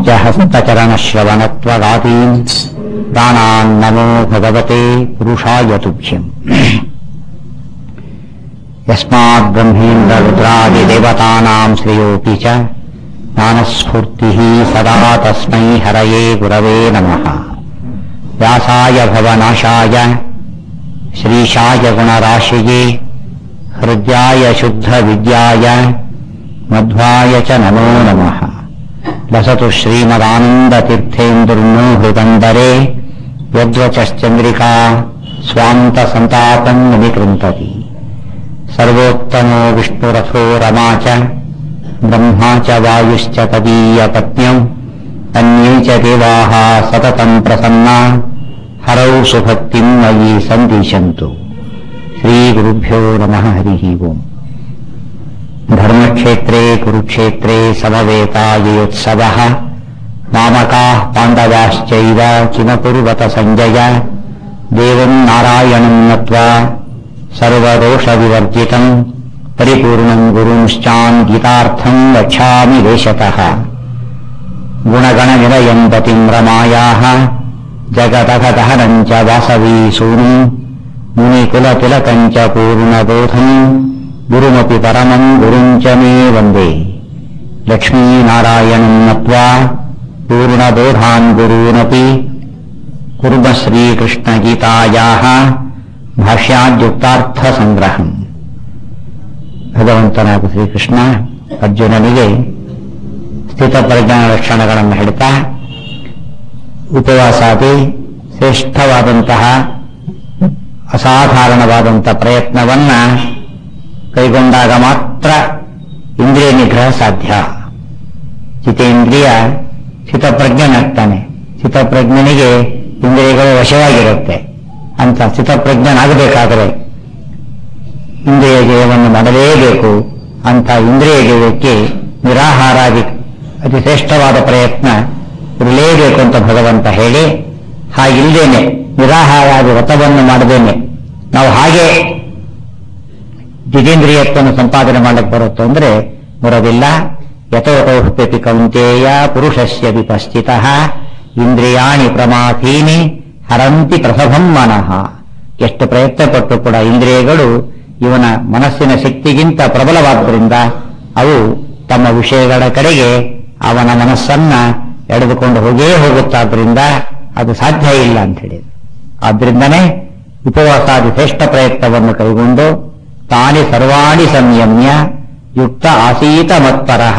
पादपङ्कजहस्तचरणश्रवणत्वगादीन् प्राणान्नमो भगवते पुरुषाय तुभ्यम् यस्माद्ब्रह्मेन्द्ररुद्रादिदेवतानाम् श्रेयोऽपि च ज्ञानस्फूर्तिः सदा तस्मै हरये गुरवे नमः व्यासाय भवनाशाय श्रीशाय गुणराशये हृद्याय शुद्धविद्याय मध्वाय च नमो नमः लसतु श्रीमदानन्दतीर्थेन्दुर्नो हृदन्दरे यद्वचश्चन्द्रिका स्वान्तसन्तापम् निकृन्तति सर्वोत्तमो विष्णुरथो रमा च ब्रह्मा च वायुश्च तदीयपत्न्यौ अन्ये च देवाः सततम् प्रसन्ना हरौ सुभक्तिम् मयि सन्दिशन्तु श्रीगुरुभ्यो नमः हरिः ओम् धर्मक्षेत्रे कुरुक्षेत्रे समवेतायोत्सवः मामकाः पाण्डवाश्चैव किमकुर्वत सञ्जय देवम् नारायणम् नत्वा सर्वदोषविवर्जितम् परिपूर्णम् गुरुंश्चान् गीतार्थम् गच्छामि देशतः गुणगणनिलयम् पतिम् रमायाः जगदघदहनम् च वासवी सूनुम् मुनिकुलतिलकम् च पूर्णबोधम् गुरुमपि परमम् गुरुम् च मे वन्दे लक्ष्मीनारायणम् नत्वा पूर्णबोधान् गुरूनपि कुर्म श्रीकृष्णगीतायाः ಭಾಷ್ಯಾದ್ಯುಕ್ತಾರ್ಥಸಂಗ್ರಹಂ ಭಗವಂತನಾದ ಶ್ರೀಕೃಷ್ಣ ಅರ್ಜುನನಿಗೆ ಸ್ಥಿತಪ್ರಜ್ಞಾನ ಲಕ್ಷಣಗಳನ್ನು ಹೇಳ್ತಾ ಉಪವಾಸಾದಿ ಶ್ರೇಷ್ಠವಾದಂತಹ ಅಸಾಧಾರಣವಾದಂಥ ಪ್ರಯತ್ನವನ್ನ ಕೈಗೊಂಡಾಗ ಮಾತ್ರ ಇಂದ್ರಿಯ ನಿಗ್ರಹ ಸಾಧ್ಯ ಚಿತೇಂದ್ರಿಯ ಚಿತಪ್ರಜ್ಞನಾಗ್ತಾನೆ ಚಿತಪ್ರಜ್ಞನಿಗೆ ಇಂದ್ರಿಯಗಳು ವಶವಾಗಿರುತ್ತೆ ಅಂತ ಸ್ಥಿತಪ್ರಜ್ಞನಾಗಬೇಕಾದರೆ ಇಂದ್ರಿಯ ಜಯವನ್ನು ಮಾಡಲೇಬೇಕು ಅಂತ ಇಂದ್ರಿಯ ಜಯಕ್ಕೆ ನಿರಾಹಾರಾದಿ ಅತಿ ಶ್ರೇಷ್ಠವಾದ ಪ್ರಯತ್ನ ಇರಲೇಬೇಕು ಅಂತ ಭಗವಂತ ಹೇಳಿ ಹಾಗಿಲ್ದೇನೆ ನಿರಾಹಾರಾದಿ ವ್ರತವನ್ನು ಮಾಡದೇನೆ ನಾವು ಹಾಗೆ ಜಿತೇಂದ್ರಿಯತ್ವವನ್ನು ಸಂಪಾದನೆ ಮಾಡಕ್ಕೆ ಬರುತ್ತೋ ಅಂದ್ರೆ ಬರೋದಿಲ್ಲ ಯಥೋಪಿ ಕೌಂತೇಯ ಪುರುಷಸ್ಯ ವಿಪಸ್ಥಿತ ಇಂದ್ರಿಯಾಣಿ ಪ್ರಮಾಥೀನಿ ಹರಂತಿ ಪ್ರಸಭಂ ಮನಃ ಎಷ್ಟು ಪ್ರಯತ್ನ ಪಟ್ಟು ಕೂಡ ಇಂದ್ರಿಯಗಳು ಇವನ ಮನಸ್ಸಿನ ಶಕ್ತಿಗಿಂತ ಪ್ರಬಲವಾದ್ದರಿಂದ ಅವು ತಮ್ಮ ವಿಷಯಗಳ ಕಡೆಗೆ ಅವನ ಮನಸ್ಸನ್ನ ಎಳೆದುಕೊಂಡು ಹೋಗೇ ಹೋಗುತ್ತಾದ್ರಿಂದ ಅದು ಸಾಧ್ಯ ಇಲ್ಲ ಅಂತ ಹೇಳಿ ಆದ್ರಿಂದನೇ ಉಪವಾಸಾದಿ ಶ್ರೇಷ್ಠ ಪ್ರಯತ್ನವನ್ನು ಕೈಗೊಂಡು ತಾನಿ ಸರ್ವಾಣಿ ಸಂಯಮ್ಯ ಯುಕ್ತ ಆಸೀತ ಮತ್ಪರಃ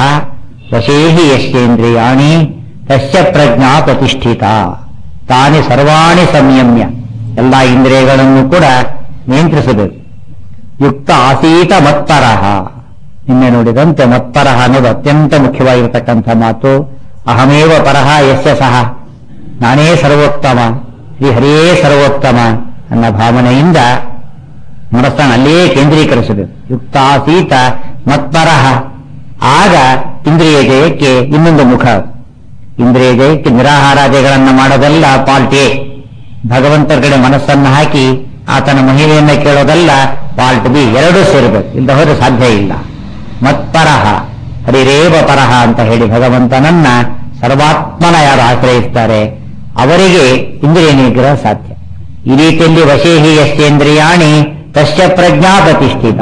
ವಶೇಹಿ ಯಶ್ಚೇಂದ್ರಿಯಾಣಿ ತಸ್ಯ ಪ್ರಜ್ಞಾ ಪ್ರತಿಷ್ಠಿತ ತಾನೇ ಸರ್ವಾಣಿ ಸಂಯಮ್ಯ ಎಲ್ಲ ಇಂದ್ರಿಯಗಳನ್ನು ಕೂಡ ನಿಯಂತ್ರಿಸಬೇಕು ಯುಕ್ತ ಆಸೀತ ಮತ್ಪರಹ ನಿನ್ನೆ ನೋಡಿದಂತೆ ಮತ್ಪರಹ ಅನ್ನೋದು ಅತ್ಯಂತ ಮುಖ್ಯವಾಗಿರತಕ್ಕಂಥ ಮಾತು ಅಹಮೇವ ಪರಹ ಯಸ್ಯ ಸಹ ನಾನೇ ಸರ್ವೋತ್ತಮ ಶ್ರೀ ಹರಿಯೇ ಸರ್ವೋತ್ತಮ ಅನ್ನೋ ಭಾವನೆಯಿಂದ ಮನಸ್ಸನ್ನು ಅಲ್ಲೇ ಕೇಂದ್ರೀಕರಿಸಬೇಕು ಯುಕ್ತಾಸೀತ ಮತ್ಪರಹ ಆಗ ಇಂದ್ರಿಯ ಜಯಕ್ಕೆ ಇನ್ನೊಂದು ಮುಖ ಇಂದ್ರಿಯ ಜಯಕ್ಕೆ ನಿರಾಹಾರಾದಿಗಳನ್ನು ಮಾಡೋದಲ್ಲ ಪಾಲ್ಟ್ ಎ ಭಗವಂತರ ಕಡೆ ಮನಸ್ಸನ್ನು ಹಾಕಿ ಆತನ ಮಹಿಳೆಯನ್ನ ಕೇಳೋದಲ್ಲ ಪಾಲ್ಟ್ ಬಿ ಎರಡೂ ಸೇರಬೇಕು ಇಲ್ಲದ ಹೋದ್ರೆ ಸಾಧ್ಯ ಇಲ್ಲ ಮತ್ಪರಹ ಹರಿರೇವ ಪರಹ ಅಂತ ಹೇಳಿ ಭಗವಂತನನ್ನ ಸರ್ವಾತ್ಮನ ಯಾರು ಆಶ್ರಯಿಸ್ತಾರೆ ಅವರಿಗೆ ಇಂದ್ರಿಯ ನಿಗ್ರಹ ಸಾಧ್ಯ ಈ ರೀತಿಯಲ್ಲಿ ವಶೇಹಿ ಯಶ್ಚೇಂದ್ರಿಯಾಣಿ ತಸ್ಯ ಪ್ರಜ್ಞಾ ಪ್ರತಿಷ್ಠಿತ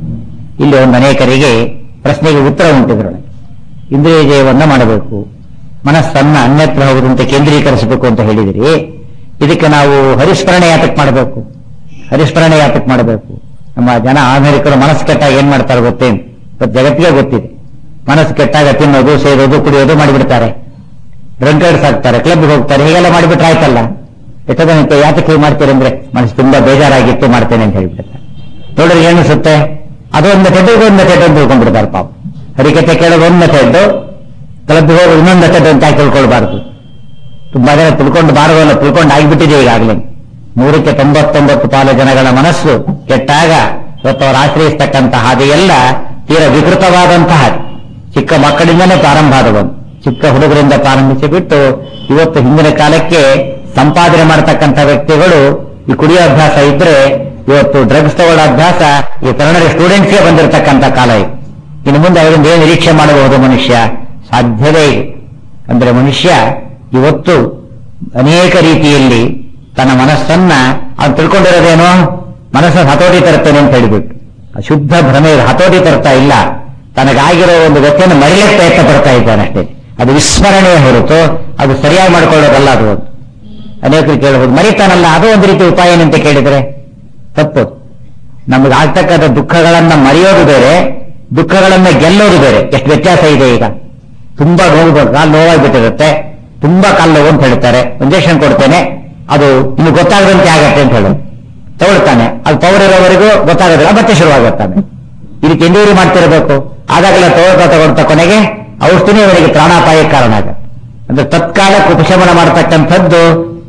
ಇಲ್ಲಿ ಒಂದು ಅನೇಕರಿಗೆ ಪ್ರಶ್ನೆಗೆ ಉತ್ತರ ಉಂಟಿದ್ರೊಳಗೆ ಇಂದ್ರಿಯ ಜಯವನ್ನ ಮಾಡಬೇಕು ಮನಸ್ಸನ್ನ ಅನ್ಯತ್ರ ಹೋಗುದಂತೆ ಕೇಂದ್ರೀಕರಿಸಬೇಕು ಅಂತ ಹೇಳಿದಿರಿ ಇದಕ್ಕೆ ನಾವು ಹರಿಸ್ಮರಣೆ ಯಾತಕ್ ಮಾಡಬೇಕು ಹರಿಸ್ಮರಣೆ ಯಾತಕ್ ಮಾಡಬೇಕು ನಮ್ಮ ಜನ ಆಧುನಿಕರು ಮನಸ್ಸು ಕೆಟ್ಟಾಗ ಏನ್ ಮಾಡ್ತಾರೆ ಗೊತ್ತೇನು ಇವತ್ತು ಜಗತ್ತಿಗೆ ಗೊತ್ತಿದೆ ಮನಸ್ಸು ಕೆಟ್ಟಾಗ ತಿನ್ನೋದು ಸೇರೋದು ಕುಡಿಯೋದು ಮಾಡಿಬಿಡ್ತಾರೆ ಡ್ರಂಕರ್ಸ್ ಆಗ್ತಾರೆ ಕ್ಲಬ್ಗೆ ಹೋಗ್ತಾರೆ ಹೀಗೆಲ್ಲ ಮಾಡಿಬಿಟ್ರೆ ಆಯ್ತಲ್ಲ ಎಷ್ಟೊಂದು ಯಾತಕ್ಕೆ ಹೀಗೆ ಮಾಡ್ತೀರಿ ಅಂದ್ರೆ ಮನಸ್ಸು ತುಂಬಾ ಬೇಜಾರಾಗಿತ್ತು ಮಾಡ್ತೇನೆ ಅಂತ ಹೇಳ್ಬಿಡ್ತಾರೆ ನೋಡ್ರಿ ಏನಿಸುತ್ತೆ ಅದೊಂದು ಮೆಥಡ್ ಒಂದು ಮೆಥಡ್ ಅಂತ ತಿಳ್ಕೊಂಡ್ಬಿಡ್ತಾರೆ ಪಾಪ ಹರಿಕತೆ ಕೇಳೋದು ಒಂದು ಮೆಥಡ್ ಕ್ಲಬ್ ಹೋಗಿ ಇನ್ನೊಂದು ಮೆಥಡ್ ಅಂತ ತಿಳ್ಕೊಳ್ಬಾರ್ದು ತುಂಬಾ ಜನ ತಿಳ್ಕೊಂಡು ಬಾರದಲ್ಲ ತಿಳ್ಕೊಂಡು ಆಗಿಬಿಟ್ಟಿದೆ ಈಗಾಗಲೇ ನೂರಕ್ಕೆ ತೊಂಬತ್ತೊಂಬತ್ತು ಪಾಲು ಜನಗಳ ಮನಸ್ಸು ಕೆಟ್ಟಾಗ ಇವತ್ತು ಅವರು ಆಶ್ರಯಿಸ್ತಕ್ಕಂಥ ಹಾದಿಯೆಲ್ಲ ತೀರ ವಿಕೃತವಾದಂತಹ ಚಿಕ್ಕ ಮಕ್ಕಳಿಂದನೇ ಪ್ರಾರಂಭ ಆದವನು ಚಿಕ್ಕ ಹುಡುಗರಿಂದ ಪ್ರಾರಂಭಿಸಿ ಬಿಟ್ಟು ಇವತ್ತು ಹಿಂದಿನ ಕಾಲಕ್ಕೆ ಸಂಪಾದನೆ ಮಾಡತಕ್ಕಂಥ ವ್ಯಕ್ತಿಗಳು ಈ ಕುಡಿಯೋ ಅಭ್ಯಾಸ ಇದ್ರೆ ಇವತ್ತು ಡ್ರಗ್ಸ್ ತಗೊಳ್ಳೋ ಅಭ್ಯಾಸ ಈ ಕನ್ನಡ ಸ್ಟೂಡೆಂಟ್ಸ್ಗೆ ಬಂದಿರತಕ್ಕಂಥ ಕಾಲ ಇದು ಇನ್ನು ಮುಂದೆ ಅವರಿಂದ ಏನು ನಿರೀಕ್ಷೆ ಮಾಡಬಹುದು ಮನುಷ್ಯ ಸಾಧ್ಯವೇ ಇದೆ ಅಂದ್ರೆ ಮನುಷ್ಯ ಇವತ್ತು ಅನೇಕ ರೀತಿಯಲ್ಲಿ ತನ್ನ ಮನಸ್ಸನ್ನ ಅವನು ತಿಳ್ಕೊಂಡಿರೋದೇನೋ ಮನಸ್ಸನ್ನು ಹತೋಟಿ ತರ್ತೇನೆ ಅಂತ ಹೇಳಿಬಿಟ್ಟು ಶುದ್ಧ ಭ್ರಮೆ ಹತೋಟಿ ತರ್ತಾ ಇಲ್ಲ ತನಗಾಗಿರೋ ಒಂದು ವ್ಯಕ್ತಿಯನ್ನು ಮರೆಯಲಿಕ್ಕೆ ಪ್ರಯತ್ನ ಪಡ್ತಾ ಇದ್ದಾನೆ ಅಷ್ಟೇ ಅದು ವಿಸ್ಮರಣೆ ಹೊರತು ಅದು ಸರಿಯಾಗಿ ಮಾಡ್ಕೊಳ್ಳೋದಲ್ಲ ಅದು ಒಂದು ಅನೇಕರು ಕೇಳಬಹುದು ಮರಿತಾನಲ್ಲ ಅದು ಒಂದು ರೀತಿ ಉಪಾಯ ಅಂತ ಕೇಳಿದರೆ ತಪ್ಪು ನಮಗೆ ಆಗ್ತಕ್ಕಂಥ ದುಃಖಗಳನ್ನ ಮರೆಯೋದು ಬೇರೆ ದುಃಖಗಳನ್ನ ಗೆಲ್ಲೋದು ಬೇರೆ ಎಷ್ಟು ವ್ಯತ್ಯಾಸ ಇದೆ ಈಗ ತುಂಬಾ ನೋವು ಕಾಲು ನೋವಾಗಿಬಿಟ್ಟಿರುತ್ತೆ ತುಂಬಾ ಕಾಲು ನೋವು ಅಂತ ಹೇಳ್ತಾರೆ ಇಂಜೆಕ್ಷನ್ ಕೊಡ್ತೇನೆ ಅದು ನಿಮ್ಗೆ ಗೊತ್ತಾಗದಂತೆ ಆಗತ್ತೆ ಅಂತ ಹೇಳೋದು ತಗೊಳ್ತಾನೆ ಅದು ಪವರ್ ಇರೋವರೆಗೂ ಗೊತ್ತಾಗೋದಿಲ್ಲ ಮತ್ತೆ ಶುರುವಾಗುತ್ತಾನೆ ಈ ರೀತಿ ಎಂದೂರಿ ಮಾಡ್ತಿರಬೇಕು ಆದಾಗಲೇ ತಗೊಳ್ತಾ ತಗೊಳ್ತಾ ಕೊನೆಗೆ ಔಷಧಿನೇ ಅವರಿಗೆ ಪ್ರಾಣಾಪಾಯಕ್ಕೆ ಕಾರಣ ಆಗುತ್ತೆ ಅಂದ್ರೆ ತತ್ಕಾಲಕ್ಕೆ ಉಪಶಮನ ಮಾಡತಕ್ಕಂಥದ್ದು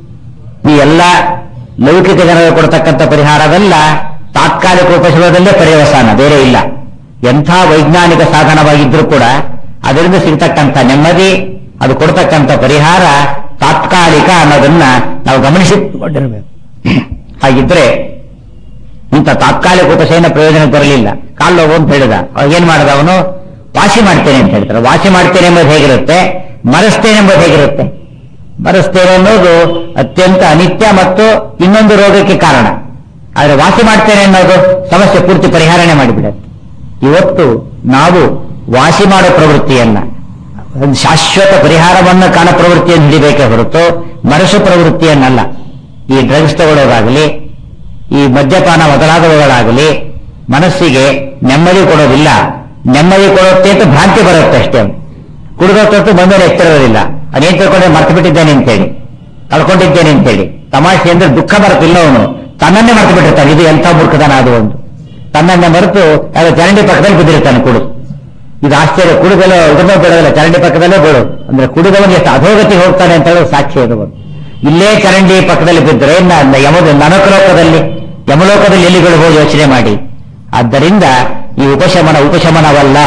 ಈ ಎಲ್ಲ ಲೌಕಿಕ ಜನರು ಕೊಡ್ತಕ್ಕಂಥ ಪರಿಹಾರವೆಲ್ಲ ತಾತ್ಕಾಲಿಕ ಉಪಶಮನದಲ್ಲೇ ಪರ್ಯವಸಾನ ಬೇರೆ ಇಲ್ಲ ಎಂಥ ವೈಜ್ಞಾನಿಕ ಸಾಧನವಾಗಿದ್ರೂ ಕೂಡ ಅದರಿಂದ ಸಿಗ್ತಕ್ಕಂಥ ನೆಮ್ಮದಿ ಅದು ಕೊಡ್ತಕ್ಕಂಥ ಪರಿಹಾರ ತಾತ್ಕಾಲಿಕ ಅನ್ನೋದನ್ನ ನಾವು ಗಮನಿಸಿಕೊಂಡಿರಬೇಕು ಹಾಗಿದ್ರೆ ಇಂಥ ತಾತ್ಕಾಲಿಕ ಉಪಶಯನ ಪ್ರಯೋಜನ ಬರಲಿಲ್ಲ ಕಾಲು ನೋವು ಅಂತ ಹೇಳಿದ ಅವಾಗ ಏನ್ ಮಾಡಿದ ಅವನು ವಾಸಿ ಮಾಡ್ತೇನೆ ಅಂತ ಹೇಳ್ತಾರೆ ವಾಸಿ ಮಾಡ್ತೇನೆ ಎಂಬುದು ಹೇಗಿರುತ್ತೆ ಮರೆಸ್ತೇನೆ ಎಂಬುದು ಹೇಗಿರುತ್ತೆ ಮರೆಸ್ತೇನೆ ಅನ್ನೋದು ಅತ್ಯಂತ ಅನಿತ್ಯ ಮತ್ತು ಇನ್ನೊಂದು ರೋಗಕ್ಕೆ ಕಾರಣ ಆದ್ರೆ ವಾಸಿ ಮಾಡ್ತೇನೆ ಅನ್ನೋದು ಸಮಸ್ಯೆ ಪೂರ್ತಿ ಪರಿಹಾರನೆ ಮಾಡಿಬಿಡುತ್ತೆ ಇವತ್ತು ನಾವು ವಾಸಿ ಮಾಡೋ ಪ್ರವೃತ್ತಿಯನ್ನ ಒಂದು ಶಾಶ್ವತ ಪರಿಹಾರವನ್ನು ಕಾಣ ಪ್ರವೃತ್ತಿಯನ್ನು ಹಿಡಿಬೇಕೇ ಹೊರತು ಮನಸ್ಸು ಪ್ರವೃತ್ತಿಯನ್ನಲ್ಲ ಈ ಡ್ರಗ್ಸ್ ತಗೊಳ್ಳೋದಾಗಲಿ ಈ ಮದ್ಯಪಾನ ಮೊದಲಾದವುಗಳಾಗಲಿ ಮನಸ್ಸಿಗೆ ನೆಮ್ಮದಿ ಕೊಡೋದಿಲ್ಲ ನೆಮ್ಮದಿ ಕೊಡುತ್ತೆ ಅಂತ ಭ್ರಾಂತಿ ಬರುತ್ತೆ ಅಷ್ಟೇ ಕುಡಿದೊತ್ತು ಬಂದರೆ ಎತ್ತಿರೋದಿಲ್ಲ ಅದೇನ್ ತಿಳ್ಕೊಂಡ್ರೆ ಮರ್ತು ಬಿಟ್ಟಿದ್ದೇನೆ ಅಂತೇಳಿ ಕಳ್ಕೊಂಡಿದ್ದೇನೆ ಅಂತೇಳಿ ತಮಾಷೆ ಅಂದ್ರೆ ದುಃಖ ಬರುತ್ತಿಲ್ಲ ಅವನು ತನ್ನನ್ನೇ ಮರ್ತು ಬಿಟ್ಟಿರ್ತಾನೆ ಇದು ಎಂಥ ಮೂರ್ಖತನ ಅದು ಒಂದು ತನ್ನನ್ನೇ ಮರೆತು ಯಾವ್ದೋ ಚರಂಡಿ ಪಕ್ಕದಲ್ಲಿ ಬಿದ್ದಿರ್ತಾನೆ ಕುಡು ಇದು ಆಶ್ಚರ್ಯ ಕುಡಿದಲ್ಲ ಇದನ್ನ ಬಿಡೋದಿಲ್ಲ ಚರಂಡಿ ಪಕ್ಕದಲ್ಲೇ ಬಿಡು ಅಂದ್ರೆ ಕುಡಿದವನು ಎಷ್ಟು ಅಧೋಗತಿ ಹೋಗ್ತಾನೆ ಅಂತ ಹೇಳೋದು ಸಾಕ್ಷಿ ಅದು ಒಂದು ಇಲ್ಲೇ ಚರಂಡಿ ಪಕ್ಕದಲ್ಲಿ ಬಿದ್ದರೆ ಇನ್ನ ಯಮದ ನನಕಲೋಕದಲ್ಲಿ ಯಮಲೋಕದಲ್ಲಿ ಎಲ್ಲಿ ಬೀಳಬಹುದು ಯೋಚನೆ ಮಾಡಿ ಆದ್ದರಿಂದ ಈ ಉಪಶಮನ ಉಪಶಮನವಲ್ಲ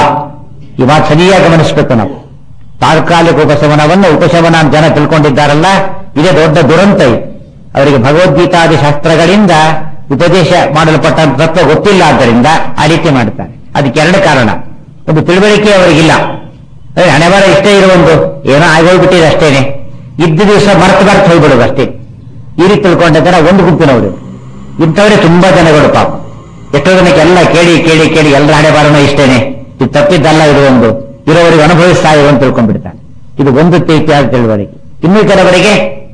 ಈ ಮಾತು ಸರಿಯಾಗಿ ಗಮನಿಸಬೇಕು ನಾವು ತಾತ್ಕಾಲಿಕ ಉಪಶಮನವನ್ನು ಉಪಶಮನ ಅಂತ ಜನ ತಿಳ್ಕೊಂಡಿದ್ದಾರಲ್ಲ ಇದೇ ದೊಡ್ಡ ದುರಂತ ಇದು ಅವರಿಗೆ ಭಗವದ್ಗೀತಾದಿ ಶಾಸ್ತ್ರಗಳಿಂದ ಉಪದೇಶ ಮಾಡಲ್ಪಟ್ಟ ತತ್ವ ಗೊತ್ತಿಲ್ಲ ಆದ್ದರಿಂದ ಆ ರೀತಿ ಮಾಡ್ತಾರೆ ಅದಕ್ಕೆ ಎರಡು ಕಾರಣ ಒಂದು ತಿಳುವಳಿಕೆ ಅವರಿಗಿಲ್ಲ ಅದೇ ಹಣೆ ಬರ ಇಷ್ಟೇ ಇರುವೊಂದು ಏನೋ ಆಗೋಗ್ಬಿಟ್ಟಿದೆ ಅಷ್ಟೇನೆ ಇದ್ದ ದಿವಸ ಮರ್ತು ಮರ್ತು ಹೋಗ್ಬಿಡೋದು ಅಷ್ಟೇ ಈ ರೀತಿ ತಿಳ್ಕೊಂಡ ಜನ ಒಂದು ಗುಂಪಿನವರು ಇಂಥವರೇ ತುಂಬಾ ಜನಗಳು ಪಾಪ ಎಷ್ಟೋ ಜನಕ್ಕೆ ಎಲ್ಲ ಕೇಳಿ ಕೇಳಿ ಕೇಳಿ ಎಲ್ಲರ ಹಣೆ ಬಾರನೂ ಇಷ್ಟೇನೆ ಇದು ತಪ್ಪಿದ್ದಲ್ಲ ಇದು ಒಂದು ಇರೋವರೆಗೆ ಅನುಭವಿಸ್ತಾ ಇರೋ ಅಂತ ತಿಳ್ಕೊಂಡ್ಬಿಡ್ತಾನೆ ಇದು ಒಂದು ರೀತಿಯಾದ ತಿಳುವಳಿಕೆ ಇನ್ನೂ ಕೆಲವರಿಗೆ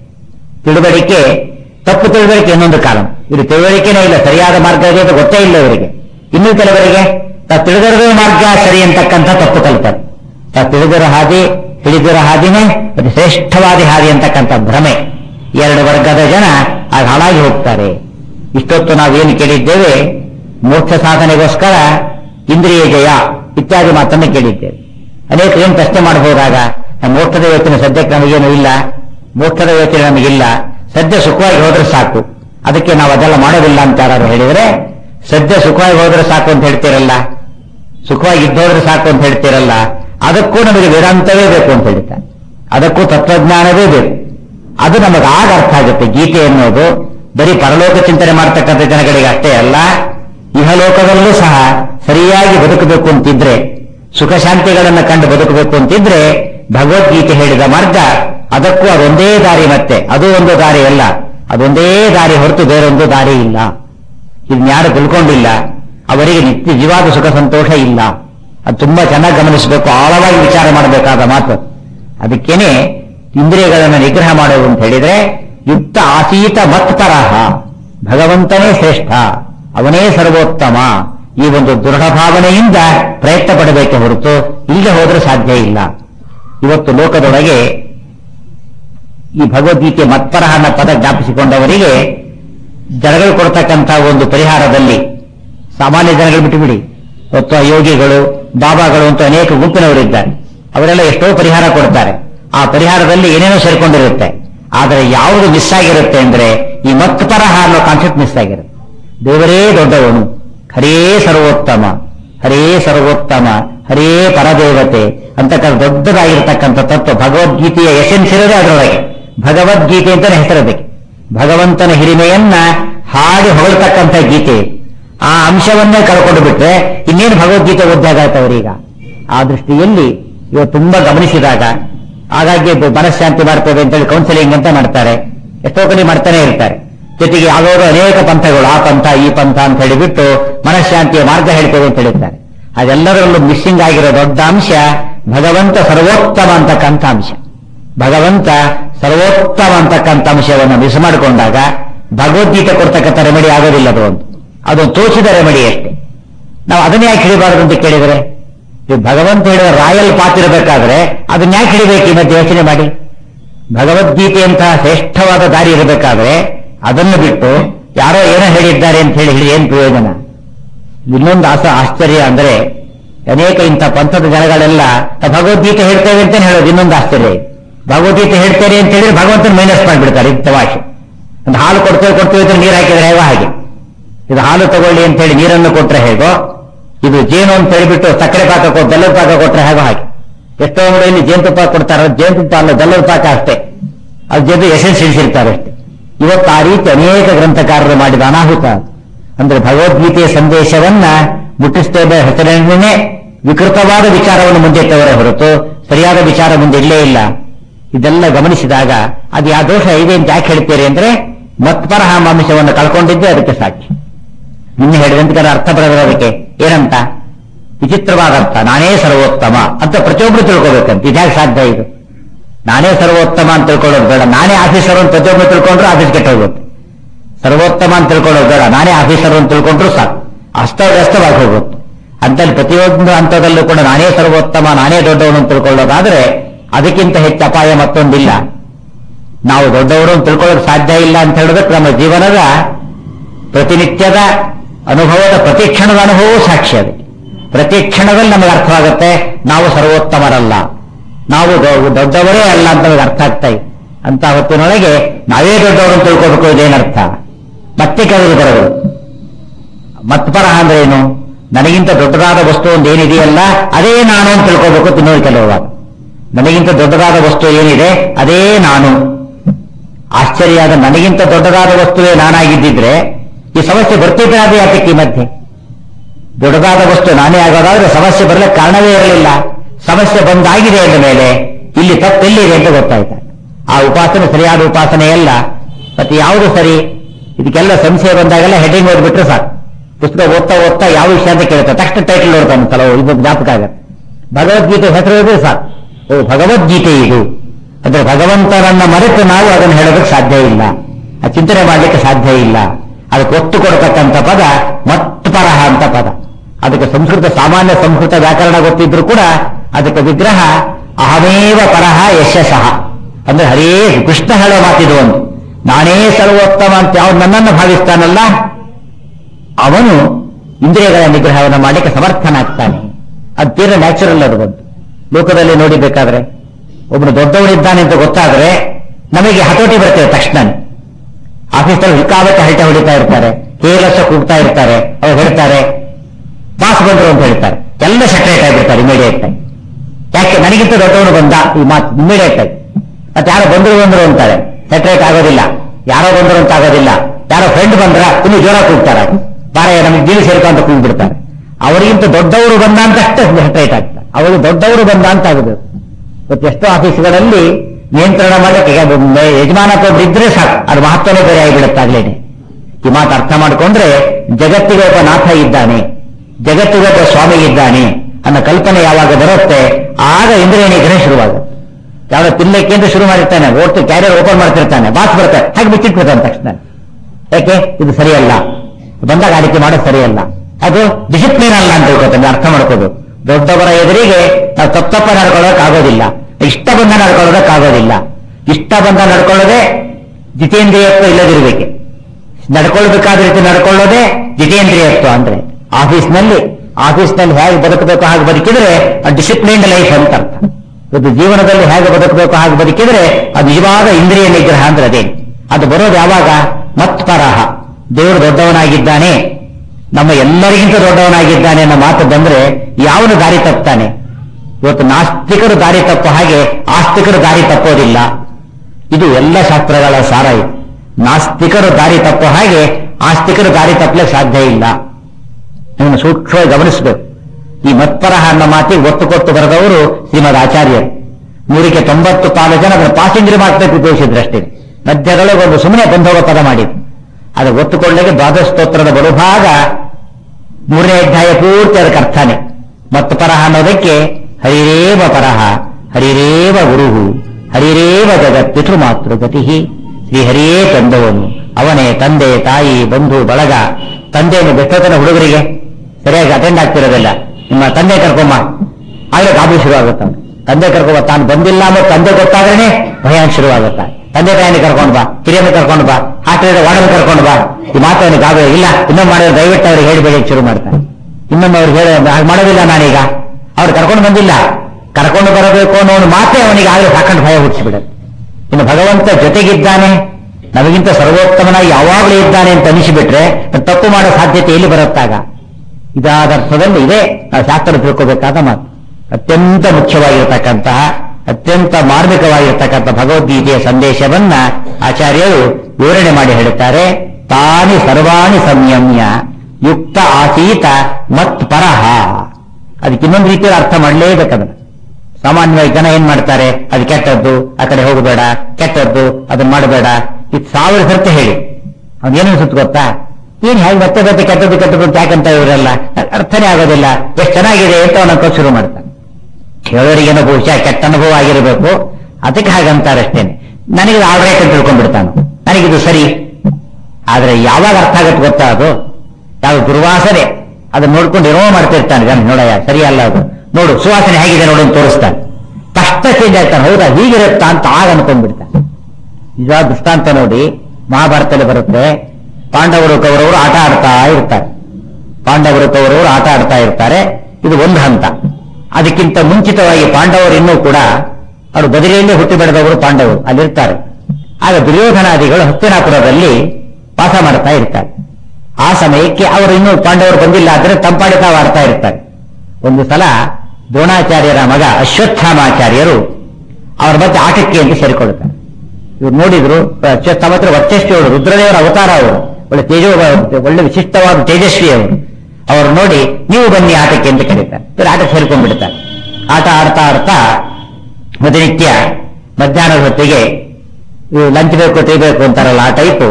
ತಿಳುವಳಿಕೆ ತಪ್ಪು ತಿಳುವಳಿಕೆ ಇನ್ನೊಂದು ಕಾರಣ ಇದು ತಿಳುವಳಿಕೆನೇ ಇಲ್ಲ ಸರಿಯಾದ ಮಾರ್ಗ ಇದೆ ಅಂತ ಗೊತ್ತೇ ಇಲ್ಲ ಇವರಿಗೆ ಇನ್ನೂ ಕೆಲವರಿಗೆ ತಾ ತಿಳಿದಿರೋ ಮಾರ್ಗ ಸರಿ ಅಂತಕ್ಕಂಥ ತಪ್ಪು ಕಲಿತಾರೆ ತಾ ತಿಳಿದಿರೋ ಹಾದಿ ತಿಳಿದಿರೋ ಹಾದಿನೇ ಅದು ಶ್ರೇಷ್ಠವಾದ ಹಾದಿ ಅಂತಕ್ಕಂಥ ಭ್ರಮೆ ಎರಡು ವರ್ಗದ ಜನ ಆಗ ಹಾಳಾಗಿ ಹೋಗ್ತಾರೆ ಇಷ್ಟೊತ್ತು ನಾವೇನು ಕೇಳಿದ್ದೇವೆ ಮೋಕ್ಷ ಸಾಧನೆಗೋಸ್ಕರ ಇಂದ್ರಿಯ ಜಯ ಇತ್ಯಾದಿ ಮಾತನ್ನು ಕೇಳಿದ್ದೇವೆ ಅನೇಕ ಏನು ಪ್ರಶ್ನೆ ಮಾಡಬಹುದಾಗ ಮೋಕ್ಷದ ಯೋಚನೆ ಸದ್ಯಕ್ಕೆ ನಮಗೇನು ಇಲ್ಲ ಮೋಕ್ಷದ ಯೋಚನೆ ನಮಗಿಲ್ಲ ಸದ್ಯ ಸುಖವಾಗಿ ಹೋದ್ರೆ ಸಾಕು ಅದಕ್ಕೆ ನಾವು ಅದೆಲ್ಲ ಮಾಡೋದಿಲ್ಲ ಅಂತ ಯಾರು ಹೇಳಿದ್ರೆ ಸದ್ಯ ಸುಖವಾಗಿ ಹೋದ್ರೆ ಸಾಕು ಅಂತ ಹೇಳ್ತೀರಲ್ಲ ಸುಖವಾಗಿ ಇದ್ದೋದ್ರೆ ಸಾಕು ಅಂತ ಹೇಳ್ತೀರಲ್ಲ ಅದಕ್ಕೂ ನಮಗೆ ವೇದಾಂತವೇ ಬೇಕು ಅಂತ ಹೇಳ್ತಾರೆ ಅದಕ್ಕೂ ತತ್ವಜ್ಞಾನವೇ ಬೇಕು ಅದು ನಮಗೆ ಆಗ ಅರ್ಥ ಆಗುತ್ತೆ ಗೀತೆ ಎನ್ನುವುದು ಬರೀ ಪರಲೋಕ ಚಿಂತನೆ ಮಾಡ್ತಕ್ಕಂಥ ಜನಗಳಿಗೆ ಅಷ್ಟೇ ಅಲ್ಲ ಇಹಲೋಕದಲ್ಲೂ ಸಹ ಸರಿಯಾಗಿ ಬದುಕಬೇಕು ಅಂತಿದ್ರೆ ಸುಖ ಶಾಂತಿಗಳನ್ನ ಕಂಡು ಬದುಕಬೇಕು ಅಂತಿದ್ರೆ ಭಗವದ್ಗೀತೆ ಹೇಳಿದ ಮಾರ್ಗ ಅದಕ್ಕೂ ಅದೊಂದೇ ದಾರಿ ಮತ್ತೆ ಅದು ಒಂದು ದಾರಿ ಅಲ್ಲ ಅದೊಂದೇ ದಾರಿ ಹೊರತು ಬೇರೊಂದು ದಾರಿ ಇಲ್ಲ ಯಾರು ತಿಳ್ಕೊಂಡಿಲ್ಲ ಅವರಿಗೆ ನಿತ್ಯ ಜೀವಾದ ಸುಖ ಸಂತೋಷ ಇಲ್ಲ ಅದು ತುಂಬಾ ಚೆನ್ನಾಗಿ ಗಮನಿಸಬೇಕು ಆಳವಾಗಿ ವಿಚಾರ ಮಾಡಬೇಕಾದ ಮಾತು ಅದಕ್ಕೇನೆ ಇಂದ್ರಿಯಗಳನ್ನು ನಿಗ್ರಹ ಮಾಡುವುದು ಅಂತ ಹೇಳಿದ್ರೆ ಯುಕ್ತ ಆಸೀತ ಮತ್ಪರಹ ಭಗವಂತನೇ ಶ್ರೇಷ್ಠ ಅವನೇ ಸರ್ವೋತ್ತಮ ಈ ಒಂದು ದೃಢ ಭಾವನೆಯಿಂದ ಪ್ರಯತ್ನ ಪಡಬೇಕೆ ಹೊರತು ಇಲ್ಲದೆ ಹೋದ್ರೆ ಸಾಧ್ಯ ಇಲ್ಲ ಇವತ್ತು ಲೋಕದೊಳಗೆ ಈ ಭಗವದ್ಗೀತೆ ಮತ್ಪರಹ ಅನ್ನೋ ಪದ ಜ್ಞಾಪಿಸಿಕೊಂಡವರಿಗೆ ಜನಗಳು ಕೊಡ್ತಕ್ಕಂಥ ಒಂದು ಪರಿಹಾರದಲ್ಲಿ ಸಾಮಾನ್ಯ ಜನಗಳು ಬಿಟ್ಟುಬಿಡಿ ಅಥವಾ ಯೋಗಿಗಳು ಬಾಬಾಗಳು ಅಂತ ಅನೇಕ ಗುಂಪಿನವರಿದ್ದಾರೆ ಅವರೆಲ್ಲ ಎಷ್ಟೋ ಪರಿಹಾರ ಕೊಡ್ತಾರೆ ಆ ಪರಿಹಾರದಲ್ಲಿ ಏನೇನೋ ಸೇರ್ಕೊಂಡಿರುತ್ತೆ ಆದರೆ ಯಾವುದು ಮಿಸ್ ಆಗಿರುತ್ತೆ ಅಂದ್ರೆ ಈ ಮತ್ಪರಹ ಅನ್ನೋ ಕಾನ್ಸೆಪ್ಟ್ ಮಿಸ್ ಆಗಿರುತ್ತೆ ದೇವರೇ ದೊಡ್ಡವನು ಹರೇ ಸರ್ವೋತ್ತಮ ಹರೇ ಸರ್ವೋತ್ತಮ ಹರೇ ಪರದೇವತೆ ಅಂತಕ್ಕಂಥ ದೊಡ್ಡದಾಗಿರ್ತಕ್ಕಂಥ ತತ್ವ ಭಗವದ್ಗೀತೆಯ ಎಸೆನ್ಸ್ ಇರೋದೇ ಅದರೊಳಗೆ ಭಗವದ್ಗೀತೆ ಅಂತಾನೆ ಹೆಸರದಕ್ಕೆ ಭಗವಂತನ ಹಿರಿಮೆಯನ್ನ ಹಾಡಿ ಹೊಗಳ್ತಕ್ಕಂಥ ಗೀತೆ ಆ ಅಂಶವನ್ನೇ ಕಳ್ಕೊಂಡು ಬಿಟ್ರೆ ಇನ್ನೇನು ಭಗವದ್ಗೀತೆ ಓದ್ದಾಗಾಯ್ತು ಅವರೀಗ ಆ ದೃಷ್ಟಿಯಲ್ಲಿ ಇವತ್ತು ತುಂಬಾ ಗಮನಿಸಿದಾಗ ಹಾಗಾಗಿ ಇದು ಮನಃಶಾಂತಿ ಮಾಡ್ತೇವೆ ಅಂತೇಳಿ ಕೌನ್ಸಿಲಿಂಗ್ ಅಂತ ಮಾಡ್ತಾರೆ ಎಷ್ಟೋ ಕಡೆ ಮಾಡ್ತಾನೆ ಇರ್ತಾರೆ ಜೊತೆಗೆ ಯಾವ್ಯಾವ ಅನೇಕ ಪಂಥಗಳು ಆ ಪಂಥ ಈ ಪಂಥ ಅಂತ ಹೇಳಿಬಿಟ್ಟು ಮನಃಶಾಂತಿಯ ಮಾರ್ಗ ಹೇಳ್ತೇವೆ ಅಂತ ಹೇಳಿದ್ದಾರೆ ಅದೆಲ್ಲರಲ್ಲೂ ಮಿಸ್ಸಿಂಗ್ ಆಗಿರೋ ದೊಡ್ಡ ಅಂಶ ಭಗವಂತ ಸರ್ವೋತ್ತಮ ಅಂತಕ್ಕಂಥ ಅಂಶ ಭಗವಂತ ಸರ್ವೋತ್ತಮ ಅಂತಕ್ಕಂಥ ಅಂಶವನ್ನು ಮಿಸ್ ಮಾಡಿಕೊಂಡಾಗ ಭಗವದ್ಗೀತೆ ಕೊಡ್ತಕ್ಕಂಥ ರೆಮಿಡಿ ಆಗೋದಿಲ್ಲ ಅದು ಒಂದು ಅದು ತೋಚಿದ ರೆಮಿಡಿ ಅಷ್ಟೇ ನಾವು ಅದನ್ನ ಯಾಕೆ ಹಿಡಿಬಾರದು ಅಂತ ಕೇಳಿದರೆ ಈ ಭಗವಂತ ಹೇಳಿದ ರಾಯಲ್ ಪಾತ್ ಇರಬೇಕಾದ್ರೆ ಅದನ್ನ ಯಾಕೆ ಹಿಡಿಬೇಕು ಈ ಮಧ್ಯೆ ಯೋಚನೆ ಮಾಡಿ ಭಗವದ್ಗೀತೆಯಂತಹ ಶ್ರೇಷ್ಠವಾದ ದಾರಿ ಇರಬೇಕಾದ್ರೆ ಅದನ್ನು ಬಿಟ್ಟು ಯಾರೋ ಏನೋ ಹೇಳಿದ್ದಾರೆ ಅಂತ ಹೇಳಿ ಹೇಳಿ ಏನ್ ಪ್ರಯೋಜನ ಇನ್ನೊಂದು ಆಸ ಆಶ್ಚರ್ಯ ಅಂದ್ರೆ ಅನೇಕ ಇಂಥ ಪಂಥದ ಜನಗಳೆಲ್ಲ ನಾವು ಭಗವದ್ಗೀತೆ ಹೇಳ್ತೇವೆ ಅಂತ ಹೇಳೋದು ಇನ್ನೊಂದು ಆಶ್ಚರ್ಯ ಇದೆ. ಭಗವದ್ಗೀತೆ ಹೇಳ್ತೇನೆ ಅಂತ ಹೇಳಿದ್ರೆ ಭಗವಂತನ ಮೈನಸ್ ಮಾಡಿಬಿಡ್ತಾರೆ ಇಂಥ ಭಾಷೆ ಒಂದು ಹಾಲು ಕೊಡ್ತೇವೆ ಕೊಡ್ತೇವೆ ಅಂತ ನೀರು ಹಾಕಿದ್ರೆ ಹೇಗೋ ಹಾಗೆ ಇದು ಹಾಲು ತಗೊಳ್ಳಿ ಅಂತ ಹೇಳಿ ನೀರನ್ನು ಕೊಟ್ರೆ ಹೇಗೋ ಇದು ಜೇನು ಅಂತ ಹೇಳಿಬಿಟ್ಟು ಸಕ್ಕರೆ ಪಾಕ ಕೊಟ್ಟು ಬೆಲ್ಲದ ಪಾಕ ಕೊಟ್ರೆ ಹೇಗೋ ಹಾಗೆ ಎಷ್ಟೋ ಅಂಗಡಿಯಲ್ಲಿ ಜೇನುತುಪ್ಪ ಕೊಡ್ತಾರೆ ಅದು ಜೇನುತುಪ್ಪ ಅಲ್ಲ ಬೆಲ್ಲದ ಪಾಕ ಅಷ್ಟೇ ಅದು ಜೊತೆ ಎಸೆನ್ಸ್ ಇಳಿಸಿರ್ತಾರೆ ಅಷ್ಟೇ ಇವತ್ತು ಆ ರೀತಿ ಅನೇಕ ಗ್ರಂಥಕಾರರು ಮಾಡಿದ ಅನಾಹುತ ಅದು. ಅಂದ್ರೆ ಭಗವದ್ಗೀತೆಯ ಸಂದೇಶವನ್ನ ಮುಟ್ಟಿಸ್ತೇವೆ ಹೆಸರಿನೇ ವಿಕೃತವಾದ ವಿಚಾರವನ್ನು ಮುಂದಿಟ್ಟವರೇ ಹೊರತು ಸರಿಯಾದ ವಿಚಾರ ಮುಂದೆ ಇಲ್ಲೇ ಇಲ್ಲ ಇದೆಲ್ಲ ಗಮನಿಸಿದಾಗ ಅದು ಯಾವ ದೋಷ ಇದೆ ಅಂತ ಯಾಕೆ ಹೇಳ್ತೀರಿ ಅಂದ್ರೆ ಮತ್ಪರಹ ಮಾಂಸವನ್ನು ಕಳ್ಕೊಂಡಿದ್ದೇ ಅದಕ್ಕೆ ಸಾಕ್ಷಿ ನಿನ್ನೆ ಹೇಳಿದಂತೆ ಅರ್ಥ ಬರೋದು ಅದಕ್ಕೆ ಏನಂತ ವಿಚಿತ್ರವಾದ ಅರ್ಥ ನಾನೇ ಸರ್ವೋತ್ತಮ ಅಂತ ಪ್ರತಿಯೊಬ್ಬರು ತಿಳ್ಕೋಬೇಕಂತ ಇದ್ಯಾಕೆ ಸಾಧ್ಯ ಇದು ನಾನೇ ಸರ್ವೋತ್ತಮ ಅಂತ ತಿಳ್ಕೊಳ್ಳೋದು ಬೇಡ ನಾನೇ ಆಫೀಸರ್ ಅಂತ ಪ್ರತಿಯೊಬ್ಬರು ತಿಳ್ಕೊಂಡ್ರು ಆಫೀಸ್ ಕೆಟ್ಟ ಹೋಗುತ್ತೆ ಸರ್ವೋತ್ತಮ ಅಂತ ತಿಳ್ಕೊಳ್ಳೋದು ಬೇಡ ನಾನೇ ಆಫೀಸರ್ ಅಂತ ತಿಳ್ಕೊಂಡ್ರು ಸಾಕು ಅಸ್ತವ್ಯಸ್ತವಾಗಿ ಹೋಗುತ್ತೆ ಅಂತಲ್ಲಿ ಪ್ರತಿಯೊಂದು ಹಂತದಲ್ಲೂ ಕೂಡ ನಾನೇ ಸರ್ವೋತ್ತಮ ನಾನೇ ದೊಡ್ಡವನು ಅಂತ ತಿಳ್ಕೊಳ್ಳೋದಾದ್ರೆ ಅದಕ್ಕಿಂತ ಹೆಚ್ಚು ಅಪಾಯ ಮತ್ತೊಂದಿಲ್ಲ ನಾವು ದೊಡ್ಡವರು ಅಂತ ತಿಳ್ಕೊಳ್ಳೋಕೆ ಸಾಧ್ಯ ಇಲ್ಲ ಅಂತ ಹೇಳೋದಕ್ಕೆ ನಮ್ಮ ಜೀವನದ ಪ್ರತಿನಿತ್ಯದ ಅನುಭವದ ಪ್ರತಿ ಕ್ಷಣದ ಅನುಭವವೂ ಸಾಕ್ಷಿ ಅದು ಪ್ರತಿ ಕ್ಷಣದಲ್ಲಿ ನಮಗೆ ಅರ್ಥವಾಗುತ್ತೆ ನಾವು ಸರ್ವೋತ್ತಮರಲ್ಲ ನಾವು ದೊ- ದೊಡ್ಡವರೇ ಅಲ್ಲ ಅಂತ ನಮಗೆ ಅರ್ಥ ಆಗ್ತಾ ಇದೆ ಅಂತ ಹೊತ್ತಿನೊಳಗೆ ನಾವೇ ದೊಡ್ಡವರು ಅಂತ ತಿಳ್ಕೋಬೇಕು ಇದೇನರ್ಥ ಮತ್ತೆ ಕೆಲವರು ಬರೋದು ಮತ್ಪರ ಅಂದ್ರೆ ಏನು ನನಗಿಂತ ದೊಡ್ಡದಾದ ವಸ್ತು ಒಂದು ಏನಿದೆಯಲ್ಲ ಅದೇ ನಾನು ಅಂತ ತಿಳ್ಕೋಬೇಕು ತಿನ್ನೋದು ಕೆಲವರು ನನಗಿಂತ ದೊಡ್ಡದಾದ ವಸ್ತು ಏನಿದೆ ಅದೇ ನಾನು ಆಶ್ಚರ್ಯ ಆದ ನನಗಿಂತ ದೊಡ್ಡದಾದ ವಸ್ತುವೇ ನಾನಾಗಿದ್ದಿದ್ರೆ ಈ ಸಮಸ್ಯೆ ಬರ್ತಿದ್ರೆ ಅದೇ ಯಾತಕ್ಕೆ ಈ ಮಧ್ಯೆ ದೊಡ್ಡದಾದ ವಸ್ತು ನಾನೇ ಆಗೋದಾದ್ರೆ ಸಮಸ್ಯೆ ಬರಲಿಕ್ಕೆ ಕಾರಣವೇ ಇರಲಿಲ್ಲ ಸಮಸ್ಯೆ ಬಂದಾಗಿದೆ ಅಂದ ಮೇಲೆ ಇಲ್ಲಿ ತಪ್ಪೆಲ್ಲಿದೆ ಅಂತ ಗೊತ್ತಾಯ್ತು ಆ ಉಪಾಸನೆ ಸರಿಯಾದ ಉಪಾಸನೆ ಅಲ್ಲ ಮತ್ತೆ ಯಾವುದು ಸರಿ ಇದಕ್ಕೆಲ್ಲ ಸಂಶಯ ಬಂದಾಗೆಲ್ಲ ಹೆಡಿಂಗ್ ಓದ್ಬಿಟ್ರೆ ಸಾಕು ಪುಸ್ತಕ ಓದ್ತಾ ಓದ್ತಾ ಯಾವ ವಿಷಯ ಅಂತ ಕೇಳ್ತಾರೆ ತಕ್ಷಣ ಟೈಟಲ್ ನೋಡ್ತಾನೆ ತಲೋ ಇದು ಜ್ಞಾಪಕ ಆಗತ್ತೆ ಭಗವದ್ಗೀತೆ ಹೆಸರು ಇದ್ರೆ ಸಾಕು ಓ ಭಗವದ್ಗೀತೆ ಇದು ಅಂದ್ರೆ ಭಗವಂತನನ್ನ ಮರೆತು ನಾವು ಅದನ್ನು ಹೇಳೋದಕ್ಕೆ ಸಾಧ್ಯ ಇಲ್ಲ ಆ ಚಿಂತನೆ ಮಾಡಲಿಕ್ಕೆ ಸಾಧ್ಯ ಇಲ್ಲ ಅದಕ್ಕೆ ಒತ್ತು ಕೊಡತಕ್ಕಂಥ ಪದ ಮತ್ಪರಹ ಅಂತ ಪದ ಅದಕ್ಕೆ ಸಂಸ್ಕೃತ ಸಾಮಾನ್ಯ ಸಂಸ್ಕೃತ ವ್ಯಾಕರಣ ಗೊತ್ತಿದ್ರು ಕೂಡ ಅದಕ್ಕೆ ವಿಗ್ರಹ ಅಹಮೇವ ಪರಹ ಯಶಸಃ ಅಂದ್ರೆ ಹರೇ ಕೃಷ್ಣ ಹೇಳೋ ಮಾತಿದು ಒಂದು ನಾನೇ ಸರ್ವೋತ್ತಮ ಅಂತ ಯಾವ್ದು ನನ್ನನ್ನು ಭಾವಿಸ್ತಾನಲ್ಲ ಅವನು ಇಂದ್ರಿಯಗಳ ನಿಗ್ರಹವನ್ನು ಮಾಡಲಿಕ್ಕೆ ಸಮರ್ಥನಾಗ್ತಾನೆ ಅದು ತೀರ ನ್ಯಾಚುರಲ್ ಅದು ಬಂತು ಲೋಕದಲ್ಲಿ ನೋಡಿಬೇಕಾದ್ರೆ ಒಬ್ಬನು ದೊಡ್ಡವನಿದ್ದಾನೆ ಅಂತ ಗೊತ್ತಾದ್ರೆ ನಮಗೆ ಹತೋಟಿ ಬರ್ತೇವೆ ತಕ್ಷಣ ಆಫೀಸಲ್ಲಿ ಹುಡುಕಾಬಕ್ಕೆ ಹರಟೆ ಹೊಡಿತಾ ಇರ್ತಾರೆ ಕೇರಳಸ ಕೂಗ್ತಾ ಇರ್ತಾರೆ ಅವ್ರು ಹೇಳ್ತಾರೆ ಬಾಸ್ ಬಂದ್ರು ಅಂತ ಹೇಳ್ತಾರೆ ಎಲ್ಲ ಸೆಕ್ರೇಟ್ ಆಗಿರ್ತಾರೆ ಇಮಿಡಿಯೇಟ್ ಆಗಿ ಯಾಕೆ ನನಗಿಂತ ದೊಡ್ಡವನು ಬಂದ ಈ ಮಾತು ಇಮಿಡಿಯೇಟ್ ಆಗಿ ಮತ್ತೆ ಯಾರೋ ಬಂದ್ರು ಬಂದ್ರು ಅಂತಾರೆ ಸೆಕ್ರೇಟ್ ಆಗೋದಿಲ್ಲ ಯಾರೋ ಬಂದ್ರು ಅಂತ ಆಗೋದಿಲ್ಲ ಯಾರೋ ಫ್ರೆಂಡ್ ಬಂದ್ರ ಇನ್ನು ಜೋರ ಕೂಗ್ತಾರೆ ಬಾರ ನಮಗೆ ಜೀವಿ ಸೇರ್ಕೊ ಅಂತ ಕೂಗ್ಬಿಡ್ತಾರೆ ಅವರಿಗಿಂತ ದೊಡ್ಡವರು ಬಂದ ಅಂತ ಅಷ್ಟೇ ಸೆಕ್ರೇಟ್ ಆಗ್ತಾರೆ ಅವರು ದೊಡ್ಡವರು ಬಂದ ಅಂತ ಆಗಬೇಕು ಇವತ್ತು ಎಷ್ಟೋ ಆಫೀಸ್ಗಳಲ್ಲಿ ನಿಯಂತ್ರಣ ಮಾಡಕ್ಕೆ ಈಗ ಒಬ್ಬ ಯಜಮಾನತ್ವ ಒಬ್ರು ಇದ್ರೆ ಸಾಕು ಅದು ಮಹತ್ವನೇ ಬೇರೆ ಆಗಿಬಿಡುತ್ತೆ ಆಗ್ಲೇನೆ ಈ ಮಾತು ಅರ್ಥ ಮಾಡಿಕೊಂಡ್ರೆ ಜಗತ್ತಿಗೆ ಒಬ್ಬ ನಾಥ ಇದ್ದಾನೆ ಜಗತ್ತಿಗೆ ಒಬ್ಬ ಸ್ವಾಮಿ ಇದ್ದಾನೆ ಅನ್ನೋ ಕಲ್ಪನೆ ಯಾವಾಗ ಬರುತ್ತೆ ಆಗ ಇಂದ್ರಿಯ ನಿಗ್ರಹ ಶುರುವಾಗುತ್ತೆ ಯಾವ ತಿನ್ಲಿಕ್ಕೆ ಅಂತ ಶುರು ಮಾಡಿರ್ತಾನೆ ಓಟ್ ಕ್ಯಾರಿಯರ್ ಓಪನ್ ಮಾಡ್ತಿರ್ತಾನೆ ಬಾಸ್ ಬರ್ತಾರೆ ಹಾಗೆ ಬಿಚ್ಚಿಟ್ಬಿಡ್ತಾನೆ ತಕ್ಷಣ ಯಾಕೆ ಇದು ಸರಿಯಲ್ಲ ಬಂದಾಗ ಆ ರೀತಿ ಮಾಡೋದು ಸರಿಯಲ್ಲ ಅದು ಡಿಸಿಪ್ಲಿನ್ ಅಲ್ಲ ಅಂತ ತಿಳ್ಕೊತಾನೆ ಅರ್ಥ ಮಾಡ್ಕೋದು ದೊಡ್ಡವರ ಎದುರಿಗೆ ನಾವು ತಪ್ಪ ತಪ್ಪ ನಡ್ಕೊಳ್ಳೋಕೆ ಆಗೋದಿಲ್ಲ ಇಷ್ಟ ಬಂದ ನಡ್ಕೊಳ್ಳೋದಕ್ಕೆ ಆಗೋದಿಲ್ಲ ಇಷ್ಟ ಬಂದ ನಡ್ಕೊಳ್ಳೋದೇ ಜಿತೇಂದ್ರಿಯತ್ವ ಇಲ್ಲದಿರ್ಬೇಕು ನಡ್ಕೊಳ್ಬೇಕಾದ ರೀತಿ ನಡ್ಕೊಳ್ಳೋದೇ ಜಿತೇಂದ್ರಿಯತ್ವ ಅಂದ್ರೆ ಆಫೀಸ್ನಲ್ಲಿ ಆಫೀಸ್ನಲ್ಲಿ ಹೇಗೆ ಬದುಕಬೇಕು ಹಾಗೆ ಬದುಕಿದ್ರೆ ಅದು ಡಿಸಿಪ್ಲಿನ್ಡ್ ಲೈಫ್ ಅಂತ ಅರ್ಥ ಇವತ್ತು ಜೀವನದಲ್ಲಿ ಹೇಗೆ ಬದುಕಬೇಕು ಹಾಗೆ ಬದುಕಿದ್ರೆ ಅದು ನಿಜವಾದ ಇಂದ್ರಿಯ ನಿಗ್ರಹ ಅಂದ್ರೆ ಅದೇ ಅದು ಬರೋದು ಯಾವಾಗ ಮತ್ಪರಹ ದೇವರು ದೊಡ್ಡವನಾಗಿದ್ದಾನೆ ನಮ್ಮ ಎಲ್ಲರಿಗಿಂತ ದೊಡ್ಡವನಾಗಿದ್ದಾನೆ ಅನ್ನೋ ಮಾತು ಬಂದ್ರೆ ಯಾವನು ದಾರಿ ತಪ್ತಾನೆ ಇವತ್ತು ನಾಸ್ತಿಕರು ದಾರಿ ತಪ್ಪೋ ಹಾಗೆ ಆಸ್ತಿಕರು ದಾರಿ ತಪ್ಪೋದಿಲ್ಲ ಇದು ಎಲ್ಲ ಶಾಸ್ತ್ರಗಳ ಸಾರ ಇದು ನಾಸ್ತಿಕರು ದಾರಿ ತಪ್ಪೋ ಹಾಗೆ ಆಸ್ತಿಕರು ದಾರಿ ತಪ್ಪಲಿಕ್ಕೆ ಸಾಧ್ಯ ಇಲ್ಲ ಇದನ್ನು ಸೂಕ್ಷ್ಮವಾಗಿ ಗಮನಿಸಬೇಕು ಈ ಮತ್ಪರಹ ಅನ್ನೋ ಮಾತಿಗೆ ಒತ್ತು ಕೊಟ್ಟು ಬರೆದವರು ಶ್ರೀಮದ್ ಆಚಾರ್ಯರು ನೂರಕ್ಕೆ ತೊಂಬತ್ತು ಪಾಲು ಜನ ಅದರ ಪಾಸೆಂಜರ್ ಮಾತ್ರ ಉಪಯೋಗಿಸಿದ್ರು ಅಷ್ಟೇ ಮಧ್ಯದೊಳಗೆ ಒಂದು ಸುಮ್ಮನೆ ಬಂಧೋಗ ಪದ ಮಾಡಿದ್ರು ಅದು ಗೊತ್ತುಕೊಳ್ಳಕ್ಕೆ ದ್ವಾದಶ ಸ್ತೋತ್ರದ ಬಲುಭಾಗ ಮೂರನೇ ಅಧ್ಯಾಯ ಪೂರ್ತಿ ಅದಕ್ಕೆ ಅರ್ಥನೇ ಮತ್ತು ಪರಹ ಅನ್ನೋದಕ್ಕೆ ಹರಿರೇವ ಪರಹ ಹರಿರೇವ ಗುರುಹು ಹರಿರೇವ ಜಗತ್ ಪಿತೃಮಾತೃ ಗತಿ ಶ್ರೀಹರಿಯೇ ತಂದವನು ಅವನೇ ತಂದೆ ತಾಯಿ ಬಂಧು ಬಳಗ ತಂದೆಯನ್ನು ಬೆಟ್ಟತನ ಹುಡುಗರಿಗೆ ಸರಿಯಾಗಿ ಅಟೆಂಡ್ ಆಗ್ತಿರೋದಿಲ್ಲ ನಿಮ್ಮ ತಂದೆ ಕರ್ಕೊಂಬ ಆಗಲೇ ಗಾಬರಿ ಶುರುವಾಗುತ್ತೆ ಅವ್ನು. ತಂದೆ ಕರ್ಕೊಂಬ ತಾನು ಬಂದಿಲ್ಲ ಮತ್ತು ತಂದೆ ಗೊತ್ತಾಗ್ರೇನೆ ಭಯ ಶುರುವಾಗುತ್ತೆ ತಂದೆ ತಾಯಿನ ಕರ್ಕೊಂಡು ಬಾ ಹಿರಿಯನ್ನ ಕರ್ಕೊಂಡು ಬಾ ಹಾಸ್ಟೆಲ್ ವಾರ್ಡನ್ ಕರ್ಕೊಂಡು ಬಾ ಈ ಮಾತನ್ನು ಗಾಬರಿ ಇಲ್ಲ ಇನ್ನೊಮ್ಮೆ ಮಾಡಿದ್ರೆ ದಯವಿಟ್ಟು ಅವ್ರಿಗೆ ಹೇಳಬೇಡಿ ಶುರು ಮಾಡ್ತಾರೆ ಇನ್ನೊಮ್ಮೆ ಅವ್ರಿಗೆ ಹೇಳ ಹಾಗೆ ಮಾಡೋದಿಲ್ಲ ನಾನೀಗ ಅವ್ರು ಕರ್ಕೊಂಡು ಬಂದಿಲ್ಲ ಕರ್ಕೊಂಡು ಬರಬೇಕು ಅನ್ನೋ ಒಂದು ಮಾತೇ ಅವನಿಗೆ ಆಗಲೇ ಸಾಕಷ್ಟು ಭಯ ಹುಟ್ಟಿಸಿಬಿಡುತ್ತೆ ಇನ್ನು ಭಗವಂತ ಜೊತೆಗಿದ್ದಾನೆ ನಮಗಿಂತ ಸರ್ವೋತ್ತಮನಾಗಿ ಯಾವಾಗಲೂ ಇದ್ದಾನೆ ಅಂತ ಅನಿಸಿಬಿಟ್ರೆ ತಪ್ಪು ಮಾಡೋ ಸಾಧ್ಯತೆ ಎಲ್ಲಿ ಬರುತ್ತಾಗ ಇದಾದ ಅರ್ಥದಲ್ಲಿ ಇದೆ ನಾವು ಶಾಸ್ತ್ರ ತಿಳ್ಕೋಬೇಕಾದ ಮಾತು ಅತ್ಯಂತ ಮುಖ್ಯವಾಗಿರತಕ್ಕಂತಹ ಅತ್ಯಂತ ಮಾರ್ಮಿಕವಾಗಿರತಕ್ಕಂಥ ಭಗವದ್ಗೀತೆಯ ಸಂದೇಶವನ್ನ ಆಚಾರ್ಯರು ವಿವರಣೆ ಮಾಡಿ ಹೇಳುತ್ತಾರೆ ತಾನಿ ಸರ್ವಾಣಿ ಸಂಯಮ್ಯ ಯುಕ್ತ ಆಸೀತ ಮತ್ ಪರಹ ಅದಕ್ಕೆ ಇನ್ನೊಂದು ರೀತಿಯಲ್ಲಿ ಅರ್ಥ ಮಾಡಲೇಬೇಕದನ್ನ ಸಾಮಾನ್ಯವಾಗಿ ಜನ ಏನ್ ಮಾಡ್ತಾರೆ ಅದು ಕೆಟ್ಟದ್ದು ಆ ಕಡೆ ಹೋಗಬೇಡ ಕೆಟ್ಟದ್ದು ಅದನ್ನ ಮಾಡಬೇಡ ಇದು ಸಾವಿರ ಸರ್ತಿ ಹೇಳಿ ಅವ್ನು ಏನು ಅನ್ಸುತ್ತೆ ಗೊತ್ತಾ ಏನ್ ಹೇಗೆ ಮತ್ತೆ ಮತ್ತೆ ಕೆಟ್ಟದ್ದು ಕೆಟ್ಟದ್ದು ಅಂತ ಯಾಕಂತ ಇವರೆಲ್ಲ ಅರ್ಥನೇ ಆಗೋದಿಲ್ಲ ಎಷ್ಟು ಚೆನ್ನಾಗಿದೆ ಅಂತ ಅವನ ಶುರು ಮಾಡ್ತಾನೆ ಹೇಳೋರಿಗೇನೋ ಬಹುಶಃ ಕೆಟ್ಟ ಅನುಭವ ಆಗಿರಬೇಕು ಅದಕ್ಕೆ ಹಾಗಂತಾರೆ ಅಷ್ಟೇನೆ ನನಗೆ ಆಲ್ರೈಟ್ ಅಂತ ತಿಳ್ಕೊಂಡ್ಬಿಡ್ತಾನು ನನಗಿದು ಸರಿ ಆದ್ರೆ ಯಾವಾಗ ಅರ್ಥ ಆಗತ್ತೆ ಗೊತ್ತಾ ಅದು ಯಾವ ದುರ್ವಾಸನೆ ಅದನ್ನ ನೋಡ್ಕೊಂಡು ಏನೋ ಮಾಡ್ತಿರ್ತಾನೆ ಜನ ನೋಡಯ್ಯ ಸರಿ ಅಲ್ಲ ಅದು ನೋಡು ಸುವಾಸನೆ ಹೇಗಿದೆ ನೋಡು ಅಂತ ತೋರಿಸ್ತಾನೆ ತಕ್ಷಣ ಚೇಂಜ್ ಆಗ್ತಾನೆ ಹೌದಾ ಹೀಗಿರುತ್ತಾ ಅಂತ ಆಗ ಅನ್ಕೊಂಡ್ಬಿಡ್ತಾನೆ ನಿಜವಾದ ದೃಷ್ಟಾಂತ ನೋಡಿ ಮಹಾಭಾರತದಲ್ಲಿ ಬರುತ್ತೆ ಪಾಂಡವರು ಕೌರವರು ಆಟ ಆಡ್ತಾ ಇರ್ತಾರೆ ಪಾಂಡವರು ಕೌರವರು ಆಟ ಆಡ್ತಾ ಇರ್ತಾರೆ ಇದು ಒಂದು ಹಂತ ಅದಕ್ಕಿಂತ ಮುಂಚಿತವಾಗಿ ಪಾಂಡವರು ಇನ್ನೂ ಕೂಡ ಅವರು ಬದಲಿಯಲ್ಲೇ ಹುಟ್ಟಿ ಬೆಳೆದವರು ಪಾಂಡವರು ಅಲ್ಲಿರ್ತಾರೆ ಆಗ ದುರ್ಯೋಧನಾದಿಗಳು ಹಸ್ತಿನಾಪುರದಲ್ಲಿ ವಾಸ ಮಾಡ್ತಾ ಇರ್ತಾರೆ ಆ ಸಮಯಕ್ಕೆ ಅವರು ಇನ್ನೂ ಪಾಂಡವರು ಬಂದಿಲ್ಲ ಆದರೆ ತಂಪಾಡಿ ತಾವು ಆಡ್ತಾ ಇರ್ತಾರೆ ಒಂದು ಸಲ ದ್ರೋಣಾಚಾರ್ಯರ ಮಗ ಅಶ್ವತ್ಥಾಮಾಚಾರ್ಯರು ಅವರ ಮತ್ತೆ ಆಟಕ್ಕೆ ಅಂತ ಸೇರಿಕೊಳ್ಳುತ್ತಾರೆ ಇವ್ರು ನೋಡಿದ್ರು ಅಶ್ವತ್ಥಾಮ ಹತ್ರ ವರ್ಚಸ್ವಿ ಅವರು ರುದ್ರದೇವರ ಅವತಾರ ಅವರು ಒಳ್ಳೆ ತೇಜೋ ಒಳ್ಳೆ ವಿಶಿಷ್ಟವಾದ ತೇಜಸ್ವಿ ಅವರು ಅವರು ನೋಡಿ ನೀವು ಬನ್ನಿ ಆಟಕ್ಕೆ ಅಂತ ಕರೀತಾರೆ ಇವರು ಆಟ ಸೇರ್ಕೊಂಡ್ಬಿಡ್ತಾರೆ ಆಟ ಆಡ್ತಾ ಆಡ್ತಾ ಪ್ರತಿನಿತ್ಯ ಮಧ್ಯಾಹ್ನದ ಹೊತ್ತಿಗೆ ಇವು ಲಂಚ್ ಬೇಕು ಟೀ ಬೇಕು ಅಂತಾರಲ್ಲ ಆ ಟೈಪು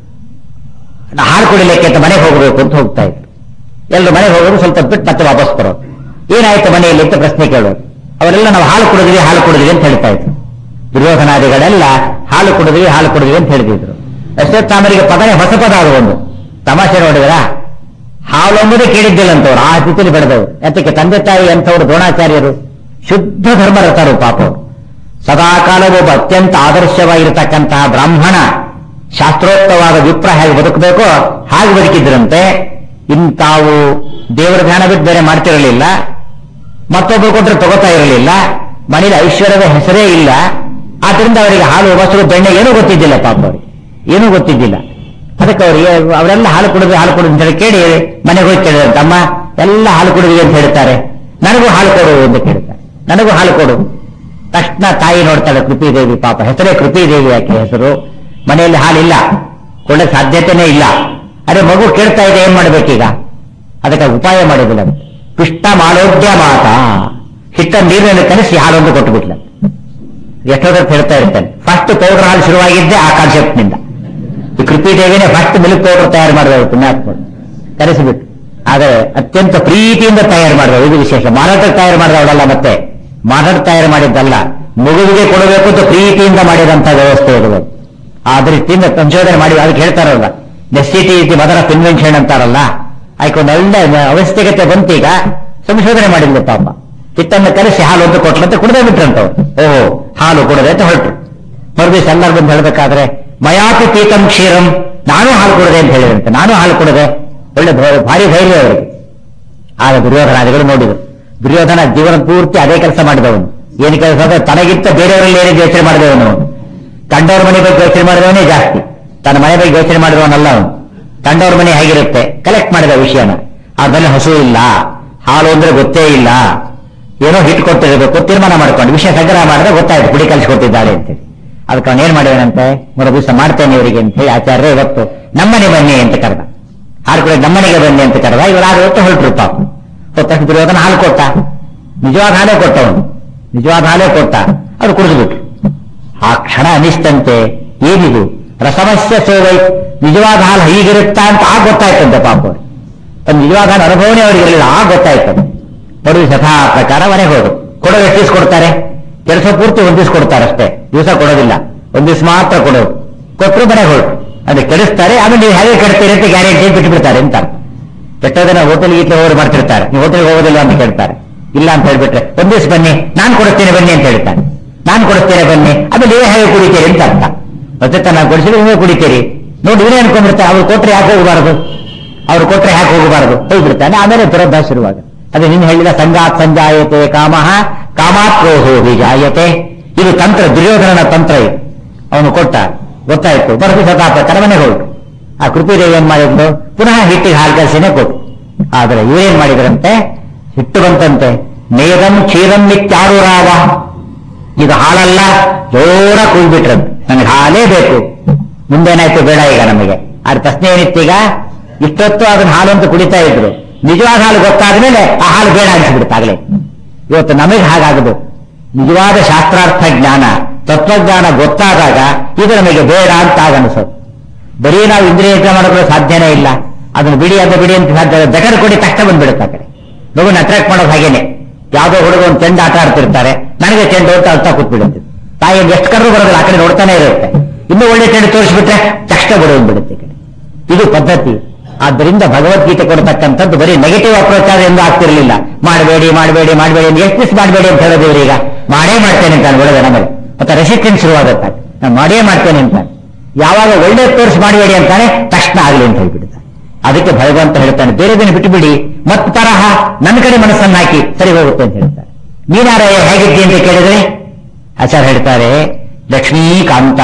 ಹಾಲು ಕುಡಿಲಿಕ್ಕೆ ಅಂತ ಮನೆಗೆ ಹೋಗಬೇಕು ಅಂತ ಹೋಗ್ತಾ ಇದ್ರು ಎಲ್ಲರೂ ಮನೆಗೆ ಹೋಗೋದು ಸ್ವಲ್ಪ ಬಿಟ್ಟು ಮತ್ತೆ ವಾಪಸ್ ಬರೋದು ಏನಾಯ್ತು ಮನೆಯಲ್ಲಿ ಅಂತ ಪ್ರಶ್ನೆ ಕೇಳೋದು ಅವರೆಲ್ಲ ನಾವು ಹಾಲು ಕುಡಿದ್ವಿ ಹಾಲು ಕುಡಿದ್ವಿ ಅಂತ ಹೇಳ್ತಾ ಇದ್ರು ದುರ್ಯೋಧನಾದಿಗಳೆಲ್ಲ ಹಾಲು ಕುಡಿದ್ವಿ ಹಾಲು ಕುಡಿದ್ವಿ ಅಂತ ಹೇಳಿದ್ರು ಅಶ್ವತ್ಥಾಮರಿಗೆ ಪದನೇ ಹೊಸ ಪದ ಅದು ಒಂದು ತಮಾಷೆ ನೋಡಿದ್ರ ಹಾಲು ಎಂಬುದೇ ಕೇಳಿದ್ದಿಲ್ಲ ಅಂತವ್ರು ಆ ಸ್ಥಿತಿಯಲ್ಲಿ ಬೆಳೆದವರು ಯಾತಕ್ಕೆ ತಂದೆ ತಾಯಿ ಅಂತವ್ರು ದ್ರೋಣಾಚಾರ್ಯರು ಶುದ್ಧ ಧರ್ಮರತರು ಪಾಪ ಅವರು ಸದಾಕಾಲ ಒಬ್ಬ ಅತ್ಯಂತ ಆದರ್ಶವಾಗಿರತಕ್ಕಂತಹ ಬ್ರಾಹ್ಮಣ ಶಾಸ್ತ್ರೋಕ್ತವಾದ ವಿಪ್ರ ಹೇಗೆ ಬದುಕಬೇಕೋ ಹಾಗೆ ಬದುಕಿದ್ರಂತೆ ಇನ್ ತಾವು ದೇವರ ಧ್ಯಾನ ಬಿಟ್ಟು ಬೇರೆ ಮಾಡ್ತಿರಲಿಲ್ಲ ಮತ್ತೊಬ್ಬರು ಕೊಟ್ಟರೆ ತಗೋತಾ ಇರಲಿಲ್ಲ ಮನೇಲಿ ಐಶ್ವರ್ಯದ ಹೆಸರೇ ಇಲ್ಲ ಆದ್ರಿಂದ ಅವರಿಗೆ ಹಾಲು ಮೊಸರು ಬೆಣ್ಣೆ ಏನೂ ಗೊತ್ತಿದ್ದಿಲ್ಲ ಪಾಪ ಅವರಿಗೆ ಏನೂ ಗೊತ್ತಿದ್ದಿಲ್ಲ ಅದಕ್ಕೆ ಅವರಿಗೆ ಅವರೆಲ್ಲ ಹಾಲು ಕುಡಿದು ಹಾಲು ಕುಡಿದು ಅಂತ ಹೇಳಿ ಕೇಳಿ ಮನೆಗೆ ಹೋಗಿ ಕೇಳಿದ್ರೆ ತಮ್ಮ ಎಲ್ಲ ಹಾಲು ಕುಡಿದ್ವಿ ಅಂತ ಹೇಳ್ತಾರೆ ನನಗೂ ಹಾಲು ಕೊಡು ಅಂತ ಕೇಳ್ತಾರೆ ನನಗೂ ಹಾಲು ಕೊಡು ತಕ್ಷಣ ತಾಯಿ ನೋಡ್ತಾಳೆ ಕೃಪಿದೇವಿ ಪಾಪ ಹೆಸರೇ ಕೃಪಿದೇವಿ ಯಾಕೆ ಹೆಸರು ಮನೆಯಲ್ಲಿ ಹಾಲಿಲ್ಲ ಕೊಳ್ಳೆ ಸಾಧ್ಯತೆನೇ ಇಲ್ಲ ಅರೆ ಮಗು ಕೇಳ್ತಾ ಇದೆ ಏನ್ ಮಾಡ್ಬೇಕೀಗ ಅದಕ್ಕೆ ಉಪಾಯ ಮಾಡಿದಿಲ್ಲ ಪಿಷ್ಟ ಮಾಲೋದ್ಯ ಮಾತ ಹಿಟ್ಟ ನೀರಿನಲ್ಲಿ ಕಲಿಸಿ ಹಾಲೊಂದು ಕೊಟ್ಟು ಬಿಟ್ಲ ಎಷ್ಟೋದಕ್ಕೆ ಹೇಳ್ತಾ ಇರ್ತಾನೆ ಫಸ್ಟ್ ಪೌಡರ್ ಹಾಲು ಶುರುವಾಗಿದ್ದೆ ಆ ಕಾನ್ಸೆಪ್ಟ್ ನಿಂದ ಈ ಕೃಪಿದೇವಿನೇ ಫಸ್ಟ್ ಮಿಲ್ಕ್ ಪೌಡರ್ ತಯಾರು ಮಾಡಿದವರು ಪುಣ್ಯಾತ್ಮರು ಕರೆಸಿಬಿಟ್ಟು ಆದರೆ ಅತ್ಯಂತ ಪ್ರೀತಿಯಿಂದ ತಯಾರು ಮಾಡಿದವರು ಇದು ವಿಶೇಷ ಮಾರಾಟಕ್ಕೆ ತಯಾರು ಮಾಡಿದವಳಲ್ಲ ಮತ್ತೆ ಮಾರಾಟ ತಯಾರು ಮಾಡಿದ್ದಲ್ಲ ಮಗುವಿಗೆ ಕೊಡಬೇಕು ಅಂತ ಪ್ರೀತಿಯಿಂದ ಮಾಡಿದಂತ ವ್ಯವಸ್ಥೆ ಇರುವುದು ಆ ದೃಷ್ಟಿಯಿಂದ ಸಂಶೋಧನೆ ಮಾಡಿ ಅದಕ್ಕೆ ಹೇಳ್ತಾರಲ್ಲ necessity is mother of invention ಅಂತಾರಲ್ಲ ಆಯ್ಕೆ ಒಂದು ಒಳ್ಳೆ ಅವಶ್ಯಕತೆ ಬಂತೀಗ ಸಂಶೋಧನೆ ಮಾಡಿದ್ಲು ಪಾಪ ಹಿಟ್ಟನ್ನು ಕಲಿಸಿ ಹಾಲು ಒಂದು ಕೊಟ್ಲಂತೆ ಕುಡದೇ ಬಿಟ್ರಂತವ್ರು ಓಹೋ ಹಾಲು ಕುಡದೆ ಅಂತ ಹೊರಟರು ಮರುದಿವಸ ಎಲ್ಲರೂ ಬಂದು ಹೇಳಬೇಕಾದ್ರೆ ಮಯಾಪಿ ಪೀತಂ ಕ್ಷೀರಂ ನಾನು ಹಾಲು ಕುಡದೆ ಅಂತ ಹೇಳಿದಂತೆ ನಾನು ಹಾಲು ಕುಡದೆ ಒಳ್ಳೆ ಭ- ಭಾರಿ ಧೈರ್ಯ ಅವರಿಗೆ ಆಗ ದುರ್ಯೋಧನಾದಿಗಳು ನೋಡಿದರು ದುರ್ಯೋಧನ ಜೀವನ ಪೂರ್ತಿ ಅದೇ ಕೆಲಸ ಮಾಡಿದವನು ಏನು ಕೆಲಸ ಅಂದ್ರೆ ತನಗಿಂತ ಬೇರೆಯವರಲ್ಲಿ ಏನೇ ಯೋಚನೆ ಮಾಡಿದವನು ಅವನು ಕಂಡವ್ರ ಮನೆ ಬಗ್ಗೆ ಯೋಚನೆ ಮಾಡಿದವನೇ ಜಾಸ್ತಿ ತನ್ನ ಮನೆ ಬಗ್ಗೆ ಯೋಚನೆ ಮಾಡಿದವನಲ್ಲ ಅವನು ಕಂಡವ್ರ ಮನೆ ಹೇಗಿರುತ್ತೆ ಕಲೆಕ್ಟ್ ಮಾಡಿದ ವಿಷಯನ ಆದ್ಮೇಲೆ ಹಸು ಇಲ್ಲ ಹಾಲು ಅಂದ್ರೆ ಗೊತ್ತೇ ಇಲ್ಲ ಏನೋ ಹಿಟ್ ಕೊಟ್ಟಿರಬೇಕು ತೀರ್ಮಾನ ಮಾಡ್ಕೊಂಡು ವಿಷಯ ಸಂಗ್ರಹ ಮಾಡಿದ್ರೆ ಗೊತ್ತಾಯ್ತು ಪುಡಿ ಕಲಿಸ್ಕೊಟ್ಟಿದ್ದಾಳೆ ಅಂತೇಳಿ ಅದಕ್ಕೆ ಅವನು ಏನ್ ಮಾಡಿದನಂತೆ ಮೂರು ದಿವಸ ಮಾಡ್ತೇನೆ ಇವರಿಗೆ ಅಂತ ಹೇಳಿ ಆಚಾರ್ಯ ಇವತ್ತು ನಮ್ಮನೆ ಬನ್ನಿ ಅಂತ ಕರೆದ ಹಾಲು ಕೂಡ ನಮ್ಮನೆಗೆ ಬನ್ನಿ ಅಂತ ಕರೆದ ಇವರು ಆರು ಹೊತ್ತು ಹೊರಟ್ರು ಪಾಪ ಹೊತ್ತ ದುರ್ಯೋಧನ ಹಾಲು ಕೊಟ್ಟ ನಿಜವಾದ ಹಾಲೇ ಕೊಟ್ಟವನು ನಿಜವಾದ ಹಾಲೇ ಕೊಟ್ಟ ಅವ್ರು ಕುಡಿದು ಬಿಟ್ರು ಆ ಕ್ಷಣ ಅನಿಸ್ತಂತೆ ಏನಿದು ರಸಮಸ್ಯ ಸೋವೈ ನಿಜವಾದ ಹಾಲು ಹೀಗಿರುತ್ತಾ ಅಂತ ಆಗ ಗೊತ್ತಾಯ್ತಂತೆ ಪಾಪ ಅವ್ರು. ಒಂದು ನಿಜವಾದ ಹಾಲು ಅನುಭವನೇ ಅವರಿಗೆ ಇರಲಿಲ್ಲ ಆಗ ಗೊತ್ತಾಯ್ತದೆ ಪಡುವ ಸಥಾ ಪ್ರಕಾರ ಮನೆಗೆ ಹೋದ್ರು ಕೊಡೋದು ಎಷ್ಟು ದಿವಸ ಕೊಡ್ತಾರೆ ಕೆಲಸ ಪೂರ್ತಿ ಒಂದ್ ದಿವಸ ಕೊಡ್ತಾರೆ ಅಷ್ಟೇ ದಿವಸ ಕೊಡೋದಿಲ್ಲ ಒಂದ್ ದಿವಸ ಮಾತ್ರ ಕೊಡೋದು ಕೊಟ್ಟರು ಮನೆಗೆ ಹೊರಟು ಅದು ಕೆಡಿಸ್ತಾರೆ ಆಮೇಲೆ ನೀವು ಹೇಗೆ ಕೆಡ್ತೀರಿ ಅಂತ ಗ್ಯಾರಂಟಿ ಬಿಟ್ಟು ಬಿಡ್ತಾರೆ ಅಂತ ಎಷ್ಟೋ ಜನ ಹೋಟೆಲ್ ಗೀಟ್ಲೆ ಹೋಗಿ ಮಾಡ್ತಿರ್ತಾರೆ ನೀವು ಹೋಟೆಲ್ಗೆ ಹೋಗೋದಿಲ್ಲ ಅಂತ ಕೇಳ್ತಾರೆ ಇಲ್ಲ ಅಂತ ಹೇಳ್ಬಿಟ್ರೆ ಒಂದ್ ದಿವಸ ಬನ್ನಿ ನಾನು ಕೊಡಿಸ್ತೇನೆ ಬನ್ನಿ ಅಂತ ಹೇಳ್ತಾರೆ ನಾನು ಕೊಡಿಸ್ತೇನೆ ಬನ್ನಿ ಆಮೇಲೆ ನೀವೇ ಹೇಗೆ ಕುಡಿತೀರಿ ಅಂತ ಅರ್ಥ ಮತ್ತೆ ನಾನು ಕೊಡಿಸಿದ್ರೆ ನೀವೇ ಕುಡಿತೀರಿ ನೋಡಿ ಇವನೇ ಅನ್ಕೊಂಡ್ಬಿಡ್ತಾರೆ ಅವ್ರು ಕೊಟ್ರೆ ಯಾಕೆ ಹೋಗಬಾರದು ಅವ್ರು ಕೊಟ್ರೆ ಯಾಕೆ ಹೋಗಬಾರದು ಹೋಗ್ಬಿಡ್ತಾನೆ ಆಮೇಲೆ ದುರಭ್ಯಾಸ ಶುರುವಾಗ ಅದೇ ನಿನ್ನ ಹೇಳಿದ ಸಂಗಾತ್ ಸಂಜಾಯತೆ ಕಾಮಃ ಕಾಮಾತ್ರೋಹೋ ವಿಜಾಯತೆ ಇದು ತಂತ್ರ ದುರ್ಯೋಧನನ ತಂತ್ರ ಇದು ಅವನು ಕೊಟ್ಟ ಗೊತ್ತಾಯ್ತು ಬರದು ಸತಾಪ ಕರಮನೆ ಹೊರಟು ಆ ಕೃಪಿದೇವಿ ಏನ್ ಮಾಡಿದ್ರು ಪುನಃ ಹಿಟ್ಟಿಗೆ ಹಾಲು ಕಲಸಿನೇ ಕೊಟ್ಟು ಆದ್ರೆ ಇವರೇನ್ ಮಾಡಿದ್ರಂತೆ ಹಿಟ್ಟು ಬಂತಂತೆ ನೇದಂ ಕ್ಷೀರಂ ನಿತ್ಯಾರುರಾವ ಇದು ಹಾಲಲ್ಲ ಜೋರ ಕೂಗ್ಬಿಟ್ರಂತೆ ನನಗೆ ಹಾಲೇ ಬೇಕು ಮುಂದೇನಾಯ್ತು ಬೇಡ ಈಗ ನಮಗೆ ಆದ್ರೆ ಪ್ರಶ್ನೆ ಏನಿತ್ತೀಗ ಇಷ್ಟೊತ್ತು ಅದನ್ನ ಹಾಲು ಅಂತ ಕುಡಿತಾ ಇದ್ರು ನಿಜವಾದ ಹಾಲು ಗೊತ್ತಾದ್ಮೇಲೆ ಆ ಹಾಲು ಬೇಡ ಅನಿಸ್ಬಿಡುತ್ತಾಗಲೇ ಇವತ್ತು ನಮಗೆ ಹಾಗಾಗದು ನಿಜವಾದ ಶಾಸ್ತ್ರಾರ್ಥ ಜ್ಞಾನ ತತ್ವಜ್ಞಾನ ಗೊತ್ತಾದಾಗ ಇದು ನಮಗೆ ಬೇಡ ಅಂತ ಆಗ ಅನಿಸೋದು ಬರೀ ನಾವು ಇಂದ್ರಿಯ ಮಾಡೋದು ಸಾಧ್ಯನೇ ಇಲ್ಲ ಅದನ್ನು ಬಿಡಿ ಅಂತ ಬಿಡಿ ಅಂತ ಸಾಧ್ಯ ಬೆಟರ್ ಕೊಡಿ ತಕ್ಷಣ ಬಂದ್ಬಿಡುತ್ತೆ ಆ ಕಡೆ ಮಗುನ ಅಟ್ರಾಕ್ಟ್ ಮಾಡೋದು ಹಾಗೇನೆ ಯಾವುದೋ ಹುಡುಗ ಒಂದು ಚೆಂಡ ಆಟ ಆಡ್ತಿರ್ತಾರೆ ನನಗೆ ಚೆಂಡು ಅಂತ ಅಳ್ತಾ ಕೂತ್ಬಿಡುತ್ತೆ ತಾಯಿ ಎಷ್ಟು ಕರೆದು ಬರೋದಿಲ್ಲ ಆ ಕಡೆ ನೋಡ್ತಾನೆ ಇರುತ್ತೆ ಇನ್ನೂ ಒಳ್ಳೆ ಚೆಂಡು ತೋರಿಸ್ಬಿಟ್ರೆ ತಕ್ಷಣ ಬರೋದು ಬಿಡುತ್ತೆ ಈ ಕಡೆ ಇದು ಪದ್ಧತಿ ಆದ್ದರಿಂದ ಭಗವದ್ಗೀತೆ ಕೊಡ್ತಕ್ಕಂಥದ್ದು ಬರೀ ನೆಗೆಟಿವ್ ಅಪ್ರೋಚ್ ಆದ್ರೆ ಎಂದು ಆಗ್ತಿರ್ಲಿಲ್ಲ ಮಾಡಬೇಡಿ ಮಾಡಬೇಡಿ ಮಾಡಬೇಡಿ ಅಂತ ಎಷ್ಟು ದಿವಸ ಮಾಡಬೇಡಿ ಅಂತ ಹೇಳೋದು ಇವ್ರೀಗ ಮಾಡೇ ಮಾಡ್ತೇನೆ ಅಂತ ಬಿಡೋದು ನಮಗೆ ಮತ್ತೆ ರೆಸಿಸ್ಟೆನ್ಸ್ ಶುರುವಾಗುತ್ತೆ ನಾನು ಮಾಡೇ ಮಾಡ್ತೇನೆ ಅಂತ ಯಾವಾಗ ಒಳ್ಳೆ ತೋರಿಸಿ ಮಾಡಬೇಡಿ ಅಂತಾನೆ ತಕ್ಷಣ ಆಗಲಿ ಅಂತ ಹೇಳ್ಬಿಡ್ತಾರೆ ಅದಕ್ಕೆ ಭಗವಂತ ಹೇಳ್ತಾನೆ ಬೇರೆದನ್ನು ಬಿಟ್ಟುಬಿಡಿ ಮತ್ ತರಹ ನನ್ನ ಕಡೆ ಮನಸ್ಸನ್ನು ಹಾಕಿ ಸರಿ ಹೋಗುತ್ತೆ ಅಂತ ಹೇಳ್ತಾರೆ ನೀನಾರ ಹೇಗಿದ್ದಿ ಅಂತ ಕೇಳಿದ್ರೆ ಆಚಾರ್ಯ ಹೇಳ್ತಾರೆ ಲಕ್ಷ್ಮೀಕಾಂತ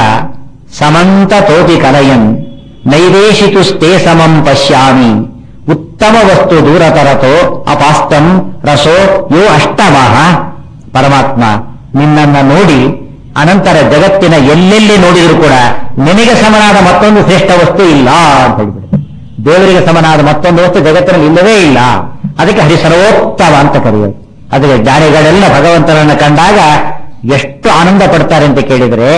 ಸಮಂತ ತೋಪಿ ಕಲಯನ್ ನೈವೇಶಿತು ಸ್ತೆ ಸಮಂ ಪಶ್ಯಾಮಿ ಉತ್ತಮ ವಸ್ತು ದೂರತರತೋ ಅಪಾಸ್ತಂ ರಸೋ ಯೋ ಅಷ್ಟಮಃ ಪರಮಾತ್ಮ ನಿನ್ನನ್ನ ನೋಡಿ ಅನಂತರ ಜಗತ್ತಿನ ಎಲ್ಲೆಲ್ಲಿ ನೋಡಿದ್ರು ಕೂಡ ನಿನಗೆ ಸಮನಾದ ಮತ್ತೊಂದು ಶ್ರೇಷ್ಠ ವಸ್ತು ಇಲ್ಲ ಅಂತ ಹೇಳ್ಬಿಡಿ ದೇವರಿಗೆ ಸಮನಾದ ಮತ್ತೊಂದು ವಸ್ತು ಜಗತ್ತಿನಲ್ಲಿ ಇಲ್ಲವೇ ಇಲ್ಲ ಅದಕ್ಕೆ ಹರಿಸರ್ವೋತ್ತಮ ಅಂತ ಕರೆಯೋದು ಅದಕ್ಕೆ ಜ್ಞಾನಿಗಳೆಲ್ಲ ಭಗವಂತನನ್ನು ಕಂಡಾಗ ಎಷ್ಟು ಆನಂದ ಪಡ್ತಾರೆ ಅಂತ ಕೇಳಿದ್ರೆ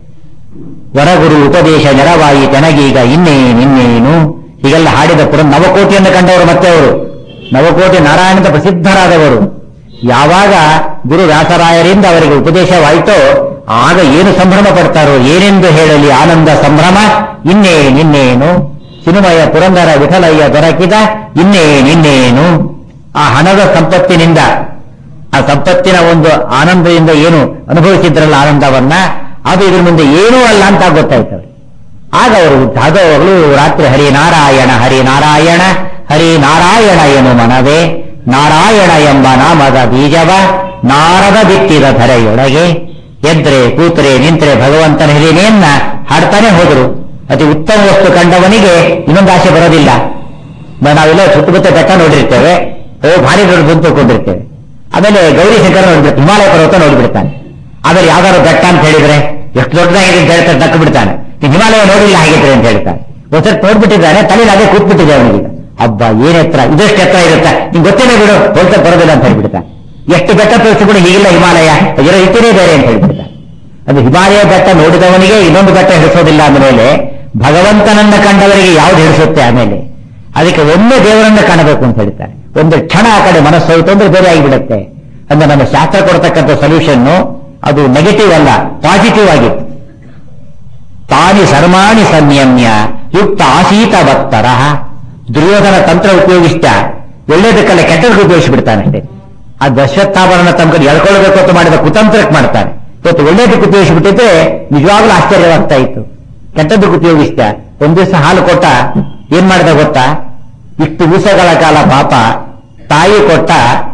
ವರಗುರು ಉಪದೇಶ ನೆರವಾಯಿ ತೆನಗೀಗ ಇನ್ನೇನು ಇನ್ನೇನು ಹೀಗೆಲ್ಲ ಹಾಡಿದ ಪುರ ನವಕೋಟಿಯನ್ನು ಕಂಡವರು ಮತ್ತೆ ಅವರು ನವಕೋಟಿ ನಾರಾಯಣದ ಪ್ರಸಿದ್ಧರಾದವರು ಯಾವಾಗ ಗುರು ವ್ಯಾಸರಾಯರಿಂದ ಅವರಿಗೆ ಉಪದೇಶವಾಯಿತೋ ಆಗ ಏನು ಸಂಭ್ರಮ ಪಡ್ತಾರೋ ಏನೆಂದು ಹೇಳಲಿ ಆನಂದ ಸಂಭ್ರಮ ಇನ್ನೇನಿನ್ನೇನು ಸಿನಿಮಯ ಪುರಂದರ ವಿಠಲಯ್ಯ ದೊರಕಿದ ಇನ್ನೇನಿನ್ನೇನು ಆ ಹಣದ ಸಂಪತ್ತಿನಿಂದ ಆ ಸಂಪತ್ತಿನ ಒಂದು ಆನಂದದಿಂದ ಏನು ಅನುಭವಿಸಿದ್ರಲ್ಲ ಆನಂದವನ್ನ ಅದು ಇದ್ರ ಮುಂದೆ ಏನೂ ಅಲ್ಲ ಅಂತ ಗೊತ್ತಾಯ್ತವೆ ಆಗ ಅವರು ಜಾದವಗಳು ರಾತ್ರಿ ಹರಿನಾರಾಯಣ ಹರಿನಾರಾಯಣ ಹರಿನಾರಾಯಣ ಏನು ಮನವೇ ನಾರಾಯಣ ಎಂಬ ನಾಮದ ಬೀಜವ ನಾರದ ಬಿತ್ತಿದ ಧರೆಯೊಳಗೆ ಎದ್ರೆ ಕೂತ್ರೆ ನಿಂತ್ರೆ ಭಗವಂತನ ಹಿರಿನೆಯನ್ನ ಹಾಡ್ತಾನೆ ಹೋದರು ಅತಿ ಉತ್ತಮ ವಸ್ತು ಕಂಡವನಿಗೆ ಇನ್ನೊಂದು ಆಸೆ ಬರೋದಿಲ್ಲ ಮ- ನಾವೆಲ್ಲ ಸುತ್ತಮುತ್ತ ಬೆಟ್ಟ ನೋಡಿರ್ತೇವೆ ಓ ಭಾರಿ ದೊಡ್ಡ ಗುಂಪು ಕೊಂಡಿರ್ತೇವೆ ಆಮೇಲೆ ಗೌರಿ ಶಂಕರ ನೋಡ್ಬಿಡ್ತಾನೆ ಹಿಮಾಲಯ ಪರ್ವತ ನೋಡ್ಬಿಡ್ತಾನೆ ಆಮೇಲೆ ಯಾವ್ದಾದ್ರು ಬೆಟ್ಟ ಅಂತ ಹೇಳಿದ್ರೆ ಎಷ್ಟು ದೊಡ್ಡದಾಗಿದೆ ಅಂತ ಹೇಳ್ತಾರೆ ತಕ್ಕ ಬಿಡ್ತಾನೆ ನೀನ್ ಹಿಮಾಲಯ ನೋಡಿಲ್ಲ ಹಾಗಿದ್ರೆ ಅಂತ ಹೇಳ್ತಾನೆ ಒಂದ್ಸರಿ ನೋಡ್ಬಿಟ್ಟಿದ್ದಾನೆ ತಲೆಯಲ್ಲಿ ಅದೇ ಕೂತ್ಬಿಟ್ಟಿದೆ ಅವನಿಗೆ ಹಬ್ಬ ಏನ್ ಎತ್ತರ ಇದಷ್ಟು ಎತ್ತರ ಇರುತ್ತೆ ನಿಂಗೆ ಗೊತ್ತಿಲ್ಲ ಬಿಡು ಹೋಲ್ತಾ ಬರೋದಿಲ್ಲ ಅಂತ ಹೇಳ್ಬಿಡ್ತಾನೆ ಎಷ್ಟು ಬೆಟ್ಟ ತೋರಿಸಿಬಿಡು ಹೀಗಿಲ್ಲ ಹಿಮಾಲಯ ಇರೋ ಇಟ್ಟಿನೇ ಬೇರೆ ಅಂತ ಹೇಳ್ಬಿಡ್ತಾನೆ ಅದು ಹಿಮಾಲಯ ಬೆಟ್ಟ ನೋಡಿದವನಿಗೆ ಇನ್ನೊಂದು ಬೆಟ್ಟ ಹಿಡಿಸೋದಿಲ್ಲ ಅಂದಮೇಲೆ ಭಗವಂತನನ್ನ ಕಂಡವರಿಗೆ ಯಾವ್ದು ಹಿಡಿಸುತ್ತೆ ಆಮೇಲೆ ಅದಕ್ಕೆ ಒಮ್ಮೆ ದೇವರನ್ನ ಕಾಣಬೇಕು ಅಂತ ಹೇಳ್ತಾರೆ ಒಂದು ಕ್ಷಣ ಆ ಕಡೆ ಮನಸ್ಸು ಹೋಯ್ತು ಅಂದ್ರೆ ಬೇರೆ ಆಗಿಬಿಡುತ್ತೆ ಅಂದ್ರೆ ನಮ್ಮ ಶಾಸ್ತ್ರ ಕೊಡ್ತಕ್ಕಂಥ ಸೊಲ್ಯೂಷನ್ ಅದು ನೆಗೆಟಿವ್ ಅಲ್ಲ ಪಾಸಿಟಿವ್ ಆಗಿತ್ತು ತಾನಿ ಸರ್ಮಾಣಿ ಸಂಯಮ್ಯ ಯುಕ್ತ ಆಸೀತ ಭಕ್ತರ ದುರ್ಯೋಧನ ತಂತ್ರ ಉಪಯೋಗಿಸ್ತಾ ಒಳ್ಳೇದಕ್ಕೆಲ್ಲ ಕೆಟ್ಟದಕ್ಕೆ ಉಪಯೋಗಿಸಿಬಿಡ್ತಾನೆ ಅಷ್ಟೇ ಆ ದಶವತ್ತಾಭರಣ ತಮ್ಮ ಕಡೆ ಎಳ್ಕೊಳ್ಬೇಕು ಅಂತ ಮಾಡಿದ ಕುತಂತ್ರಕ್ಕೆ ಮಾಡ್ತಾನೆ ಇವತ್ತು ಒಳ್ಳೇದಕ್ಕೆ ಉಪಯೋಗಿಸಿಬಿಟ್ಟಿದ್ರೆ ನಿಜವಾಗ್ಲೂ ಆಶ್ಚರ್ಯವಾಗ್ತಾ ಇತ್ತು ಕೆಟ್ಟದಕ್ಕೆ ಉಪಯೋಗಿಸ್ತಾ ಒಂದ್ ದಿವಸ ಹಾಲು ಕೊಟ್ಟ ಏನ್ ಮಾಡಿದ ಗೊತ್ತಾ ಇಷ್ಟು ದಿವಸಗಳ ಕಾಲ ಪಾಪ ತಾಯಿ ಕೊಟ್ಟ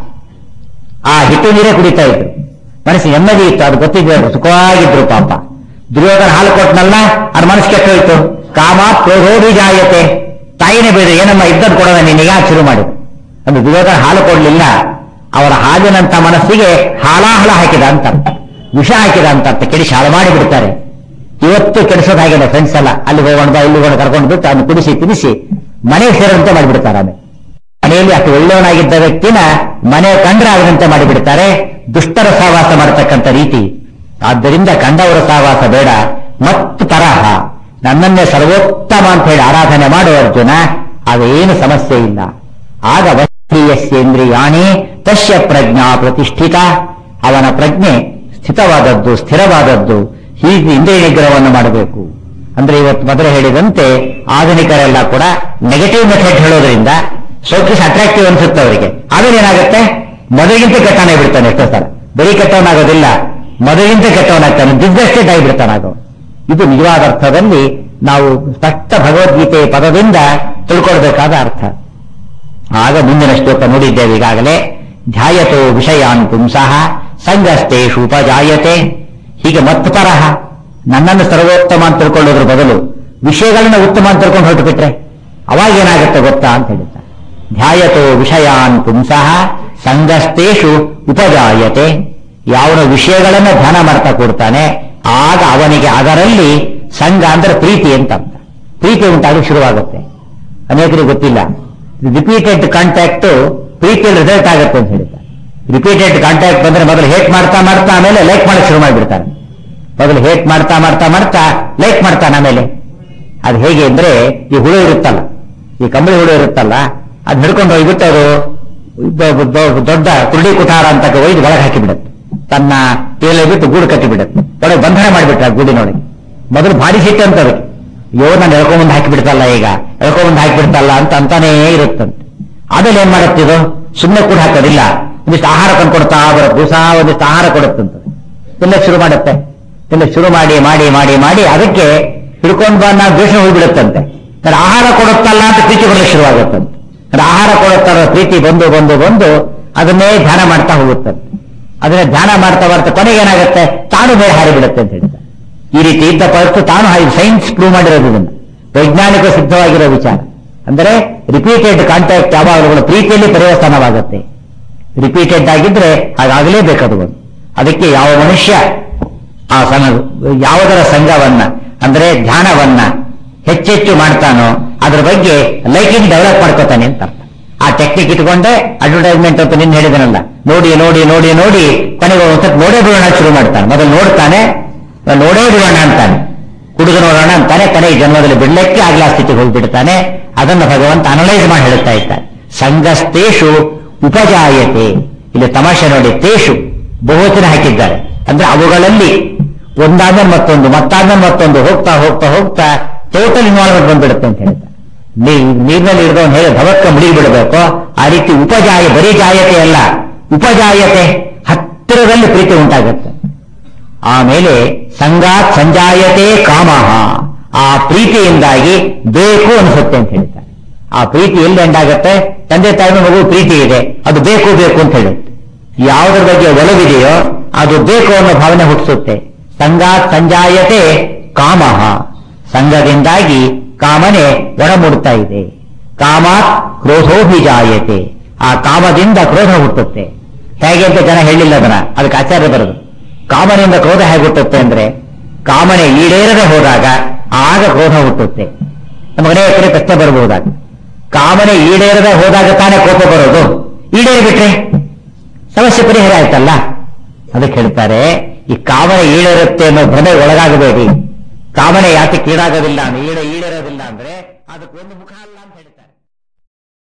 ಆ ಹಿಟ್ಟು ನೀರೇ ಕುಡಿತಾ ಇದ್ರು ಮನಸ್ಸು ನೆಮ್ಮದಿ ಇತ್ತು ಅದು ಗೊತ್ತಿದ್ರು ಸುಖವಾಗಿದ್ರು ಪಾಪ ದುರ್ಯೋಧನ ಹಾಲು ಕೊಟ್ಟನಲ್ಲ ಅವ್ರ ಮನಸ್ಸು ಕೆಟ್ಟೋಯ್ತು ಕಾಮ ಕ್ರೋಧೋಡಿ ಜಾಯತೆ ತಾಯಿನೇ ಬೇಡ ಏನಮ್ಮ ಇದ್ದದ್ದು ಕೊಡೋಣ ನೀನೀಗ ಶುರು ಮಾಡಿದ್ರು ಅಂದ್ರೆ ದುರ್ಯೋಧನ ಹಾಲು ಕೊಡ್ಲಿಲ್ಲ ಅವರ ಹಾಲಿನಂತ ಮನಸ್ಸಿಗೆ ಹಾಲಾಹಲ ಹಾಕಿದ ಅಂತ ಅರ್ಥ. ವಿಷ ಹಾಕಿದ ಅಂತ ಅರ್ಥ ಕೆಡಿಸಿ ಹಾಳು ಮಾಡಿ ಬಿಡ್ತಾರೆ ಇವತ್ತು ಕೆಡಿಸೋದು ಹಾಗೇನೆ ಫ್ರೆಂಡ್ಸ್ ಎಲ್ಲ ಅಲ್ಲಿ ಹೋಗೋಣ ಬಾ, ಇಲ್ಲಿ ಹೋಗೋಣ ಕರ್ಕೊಂಡು ಬಿಟ್ಟು ಅದನ್ನು ಕುಡಿಸಿ ತಿನ್ನಿಸಿ ಮನೆಗೆ ಸೇರಂತೆ ಮಾಡಿಬಿಡ್ತಾರೆ ಆಮೇಲೆ ಮನೆಯಲ್ಲಿ ಅಷ್ಟು ಒಳ್ಳೆಯವನಾಗಿದ್ದ ವ್ಯಕ್ತಿನ ಮನೆ ಕಂಡ್ರೆ ಆಗದಂತೆ ಮಾಡಿಬಿಡ್ತಾರೆ ದುಷ್ಟರ ಸಹವಾಸ ಮಾಡತಕ್ಕಂಥ ರೀತಿ ಆದ್ದರಿಂದ ಕಂಡವರ ಸಹವಾಸ ಬೇಡ ಮತ್ತು ತರಹ ನನ್ನನ್ನೇ ಸರ್ವೋತ್ತಮ ಅಂತ ಹೇಳಿ ಆರಾಧನೆ ಮಾಡು ಅರ್ಜುನ ಅವೇನು ಸಮಸ್ಯೆ ಇಲ್ಲ ಆಗ ವಶ್ಯೇಂದ್ರಿಯಾಣಿ ತಸ್ಯ ಪ್ರಜ್ಞಾ ಪ್ರತಿಷ್ಠಿತ ಅವನ ಪ್ರಜ್ಞೆ ಸ್ಥಿತವಾದದ್ದು ಸ್ಥಿರವಾದದ್ದು ಹೀಗೆ ಇಂದ್ರಿಯ ನಿಗ್ರಹವನ್ನು ಮಾಡಬೇಕು ಅಂದ್ರೆ ಇವತ್ತು ಮೊದಲು ಹೇಳಿದಂತೆ ಆಧುನಿಕರೆಲ್ಲ ಕೂಡ ನೆಗೆಟಿವ್ ಮೆಥಡ್ ಹೇಳೋದ್ರಿಂದ ಸೋಕಿಸ್ ಅಟ್ರಾಕ್ಟಿವ್ ಅನ್ಸುತ್ತೆ ಅವರಿಗೆ ಆಮೇಲೆ ಏನಾಗುತ್ತೆ ಮೊದಲಿಗಿಂತ ಕೆಟ್ಟವನೇ ಬಿಡ್ತಾನೆ ಎಷ್ಟೋ ಸಲ ಬರೀ ಕೆಟ್ಟವನಾಗೋದಿಲ್ಲ ಮೊದಲಿಗಿಂತ ಕೆಟ್ಟವನಾಗ್ತಾನೆ ಡಿಸ್ಗಸ್ಟೆಡ್ ಆಗಿಬಿಡ್ತಾನಾಗೋ ಇದು ನಿಜವಾದ ಅರ್ಥದಲ್ಲಿ ನಾವು ಸ್ಪಷ್ಟ ಭಗವದ್ಗೀತೆಯ ಪದದಿಂದ ತಿಳ್ಕೊಳ್ಬೇಕಾದ ಅರ್ಥ ಆಗ ಮುಂದಿನ ಶ್ಲೋಕ ನೋಡಿದ್ದೇವೆ ಈಗಾಗಲೇ ಧ್ಯಾಯತೋ ವಿಷಯಾನ್ ಪುಂಸಃ ಸಂಗಸ್ತೇಷು ಉಪಜಾಯತೆ ಹೀಗೆ ಮತ್ತೆ ತರಹ ನನ್ನನ್ನು ಸರ್ವೋತ್ತಮ ಅಂತ ತಿಳ್ಕೊಳ್ಳೋದ್ರ ಬದಲು ವಿಷಯಗಳನ್ನ ಉತ್ತಮ ಅಂತ ತಿಳ್ಕೊಂಡು ಹೊರಟು ಬಿಟ್ರೆ ಅವಾಗ ಏನಾಗುತ್ತೆ ಗೊತ್ತಾ ಅಂತ ಹೇಳಿದ್ದ ಧ್ಯಾಯತೋ ವಿಷಯಾನ್ ಪುಂಸಃ ಸಂಗಸ್ತೇಷು ಉಪಜಾಯತೆ ಯಾವನ ವಿಷಯಗಳನ್ನ ಧ್ಯಾನ ಮಾಡ್ತಾ ಕೊಡ್ತಾನೆ ಆಗ ಅವನಿಗೆ ಅದರಲ್ಲಿ ಸಂಘ ಅಂದ್ರೆ ಪ್ರೀತಿ ಅಂತ ಅರ್ಥ. ಪ್ರೀತಿ ಉಂಟಾಗಲು ಶುರುವಾಗುತ್ತೆ ಅನೇಕರಿಗೆ ಗೊತ್ತಿಲ್ಲ ರಿಪೀಟೆಡ್ ಕಾಂಟ್ಯಾಕ್ಟ್ ಪ್ರೀತಿಯಲ್ಲಿ ರಿಸಲ್ಟ್ ಆಗುತ್ತೆ ಅಂತ ಹೇಳ್ತಾರೆ ರಿಪೀಟೆಡ್ ಕಾಂಟ್ಯಾಕ್ಟ್ ಬಂದ್ರೆ ಮೊದಲು ಹೇಟ್ ಮಾಡ್ತಾ ಮಾಡ್ತಾ ಆಮೇಲೆ ಲೈಕ್ ಮಾಡಕ್ಕೆ ಶುರು ಮಾಡಿಬಿಡ್ತಾರೆ ಮೊದಲು ಹೇಟ್ ಮಾಡ್ತಾ ಮಾಡ್ತಾ ಮಾಡ್ತಾ ಲೈಕ್ ಮಾಡ್ತಾನೆ ಆಮೇಲೆ ಅದು ಹೇಗೆ ಅಂದ್ರೆ ಈ ಹುಳು ಇರುತ್ತಲ್ಲ ಈ ಕಂಬಳಿ ಹುಳು ಇರುತ್ತಲ್ಲ ಅದು ಹಿಡ್ಕೊಂಡು ಹೋಗ್ಬಿಟ್ಟು ಅದು ದೊ- ದೊ- ದೊಡ್ಡ ಕುರುಡಿ ಕುಟಾರ ಅಂತ ಒಯ್ದು ಒಳಗೆ ಹಾಕಿಬಿಡುತ್ತೆ ತನ್ನ ತೇಲೆ ಬಿಟ್ಟು ಗೂಡು ಕಟ್ಟಿಬಿಡುತ್ತೆ ಒಳಗೆ ಬಂಧನ ಮಾಡಿಬಿಟ್ರೆ ಆ ಗೂಡಿನೊಳಗೆ ಮೊದಲು ಭಾರಿ ಸಿಟ್ಟು ಅಂತ ಅದಕ್ಕೆ ಅಯ್ಯೋ ನಾನು ಎಳ್ಕೊಂಬಂದು ಹಾಕಿಬಿಡ್ತಲ್ಲ ಈಗ ಎಳ್ಕೊಂಬಂದು ಹಾಕಿಬಿಡ್ತಲ್ಲ ಅಂತ ಅಂತಾನೇ ಇರುತ್ತಂತೆ ಆಮೇಲೆ ಏನ್ ಮಾಡುತ್ತಿದು ಸುಮ್ಮನೆ ಕೂಡ ಹಾಕೋದಿಲ್ಲ ಒಂದಿಷ್ಟು ಆಹಾರ ತಂದ್ಕೊಡ್ತಾ ಬರುತ್ತೆ ದಿವಸ ಒಂದಿಷ್ಟು ಆಹಾರ ಕೊಡುತ್ತಂತ ತಿನ್ನಕ್ ಶುರು ಮಾಡುತ್ತೆ ತಿನ್ನಕ್ ಶುರು ಮಾಡಿ ಮಾಡಿ ಮಾಡಿ ಮಾಡಿ ಅದಕ್ಕೆ ಹಿಡ್ಕೊಂಡು ಬಂದ ದ್ವೇಷ ಹೋಗ್ಬಿಡುತ್ತಂತೆ ನಾನು ಆಹಾರ ಕೊಡುತ್ತಲ್ಲ ಅಂತ ಪ್ರೀತಿ ಬರಲಿಕ್ಕೆ ಶುರುವಾಗುತ್ತಂತೆ ನಾನು ಆಹಾರ ಕೊಡುತ್ತಲ್ಲ ಪ್ರೀತಿ ಬಂದು ಬಂದು ಬಂದು ಅದನ್ನೇ ಧ್ಯಾನ ಮಾಡ್ತಾ ಹೋಗುತ್ತಂತೆ ಅದನ್ನ ಧ್ಯಾನ ಮಾಡ್ತಾ ಬರ್ತಾ ಕೊನೆಗೆ ಏನಾಗುತ್ತೆ ತಾನು ಮೇಲೆ ಹಾರಿಬಿಡುತ್ತೆ ಅಂತ ಹೇಳ್ತಾರೆ ಈ ರೀತಿ ಇದ್ದ ಪರತ್ತು ತಾನು ಹಾರಿ ಸೈನ್ಸ್ ಪ್ರೂವ್ ಮಾಡಿರೋದು ಇದನ್ನು ವೈಜ್ಞಾನಿಕ ಸಿದ್ಧವಾಗಿರೋ ವಿಚಾರ ಅಂದರೆ ರಿಪೀಟೆಡ್ ಕಾಂಟ್ಯಾಕ್ಟ್ ಯಾವಾಗಲೂ ಕೂಡ ಪ್ರೀತಿಯಲ್ಲಿ ಪರಿವರ್ತನವಾಗುತ್ತೆ ರಿಪೀಟೆಡ್ ಆಗಿದ್ರೆ ಹಾಗಾಗಲೇಬೇಕದು ಒಂದು ಅದಕ್ಕೆ ಯಾವ ಮನುಷ್ಯ ಆ ಸಮ ಯಾವುದರ ಸಂಘವನ್ನ ಅಂದ್ರೆ ಧ್ಯಾನವನ್ನ ಹೆಚ್ಚೆಚ್ಚು ಮಾಡ್ತಾನೋ ಅದ್ರ ಬಗ್ಗೆ ಲೈಕಿಂಗ್ ಡೆವಲಪ್ ಮಾಡ್ಕೋತಾನೆ ಅಂತ ಅರ್ಥ ಆ ಟೆಕ್ನಿಕ್ ಇಟ್ಕೊಂಡೆ ಅಡ್ವರ್ಟೈಸ್ಮೆಂಟ್ ಅಂತ ನಿನ್ನ ಹೇಳಿದನಲ್ಲ ನೋಡಿ ನೋಡಿ ನೋಡಿ ನೋಡಿ ಕೊನೆಗೆ ಒಂದ್ಸತಿ ನೋಡೇ ಬಿಡೋಣ ಶುರು ಮಾಡ್ತಾನೆ ಮೊದಲು ನೋಡ್ತಾನೆ ನೋಡೇ ಬಿಡೋಣ ಅಂತಾನೆ ಕುಡಿದು ನೋಡೋಣ ಅಂತಾನೆ ಕೊನೆಗೆ ಜನ್ಮದಲ್ಲಿ ಬಿಡ್ಲಿಕ್ಕೆ ಆಗ್ಲಾ ಸ್ಥಿತಿಗೆ ಹೋಗ್ಬಿಡ್ತಾನೆ ಅದನ್ನು ಭಗವಂತ ಅನಲೈಸ್ ಮಾಡಿ ಹೇಳ್ತಾ ಇದ್ದಾನೆ ಸಂಘಸ್ತೇಷು ಉಪಜಾಯತೆ ಇಲ್ಲಿ ತಮಾಷೆ ನೋಡಿ ತೇಷು ಬಹುವಚನ ಹಾಕಿದ್ದಾರೆ ಅಂದ್ರೆ ಅವುಗಳಲ್ಲಿ ಒಂದಾದ್ಮೇಲೆ ಮತ್ತೊಂದು ಮತ್ತಾದ್ಮೇಲೆ ಮತ್ತೊಂದು ಹೋಗ್ತಾ ಹೋಗ್ತಾ ಹೋಗ್ತಾ ಟೋಟಲ್ ಇನ್ವಾಲ್ವ್ಮೆಂಟ್ ಬಂದ್ಬಿಡುತ್ತೆ ಅಂತ ಹೇಳ್ತಾರೆ ನೀ- ನೀರಿನಲ್ಲಿ ಹಿಡಿದವನು ಹೇಗೆ ಧವಕ್ಕ ಮುಳುಗಿ ಬಿಡಬೇಕು ಆ ರೀತಿ ಉಪಜಾಯ ಬರೀ ಜಾಯತೆ ಅಲ್ಲ ಉಪಜಾಯತೆ ಹತ್ತಿರದಲ್ಲಿ ಪ್ರೀತಿ ಉಂಟಾಗುತ್ತೆ ಆಮೇಲೆ ಸಂಗಾತ್ ಸಂಜಾಯತೆ ಕಾಮಹ ಆ ಪ್ರೀತಿಯಿಂದಾಗಿ ಬೇಕು ಅನಿಸುತ್ತೆ ಅಂತ ಹೇಳ್ತಾರೆ ಆ ಪ್ರೀತಿ ಎಲ್ಲಿ ಎಂಡಾಗತ್ತೆ ತಂದೆ ತಾಯಿ ಮಗು ಪ್ರೀತಿ ಇದೆ ಅದು ಬೇಕು ಬೇಕು ಅಂತ ಹೇಳುತ್ತೆ ಯಾವುದ್ರ ಬಗ್ಗೆ ಒಲವಿದೆಯೋ ಅದು ಬೇಕು ಅನ್ನೋ ಭಾವನೆ ಹುಟ್ಟಿಸುತ್ತೆ ಸಂಗಾತ್ ಸಂಜಾಯತೆ ಕಾಮಹ ಸಂಘದಿಂದಾಗಿ ಕಾಮನೆ ಒಳಮೂಡ್ತಾ ಇದೆ ಕಾಮಾತ್ ಕ್ರೋಧೋಭಿಜಾಯತೆ ಆ ಕಾಮದಿಂದ ಕ್ರೋಧ ಹುಟ್ಟುತ್ತೆ ಹೇಗೆ ಅಂತ ಜನ ಹೇಳಿಲ್ಲ ಅದನ್ನ ಅದಕ್ಕೆ ಆಚಾರ್ಯ ಬರೋದು ಕಾಮನೆಯಿಂದ ಕ್ರೋಧ ಹೇಗೆ ಹುಟ್ಟುತ್ತೆ ಅಂದ್ರೆ ಕಾಮನೆ ಈಡೇರದೆ ಹೋದಾಗ ಆಗ ಕ್ರೋಧ ಹುಟ್ಟುತ್ತೆ ನಮ್ಮ ಅನೇಕರಿಗೆ ಪ್ರಶ್ನೆ ಬರಬಹುದಾಗ ಕಾಮನೆ ಈಡೇರದೆ ಹೋದಾಗ ತಾನೇ ಕೋಪ ಬರೋದು ಈಡೇರಿ ಬಿಟ್ರೆ ಸಮಸ್ಯೆ ಪರಿಹಾರ ಆಯ್ತಲ್ಲ ಅದಕ್ಕೆ ಹೇಳ್ತಾರೆ ಈ ಕಾಮನೆ ಈಡೇರುತ್ತೆ ಅನ್ನೋ ಭ್ರಮೆ ಒಳಗಾಗಬೇಡಿ ಕಾಮನೆ ಯಾತಕ್ಕೆ ಈಡಾಗೋದಿಲ್ಲ ಈಡ ಈಡೇರೋದಿಲ್ಲ ಅಂದ್ರೆ ಅದಕ್ಕೆ ಒಂದು ಮುಖ ಅಲ್ಲ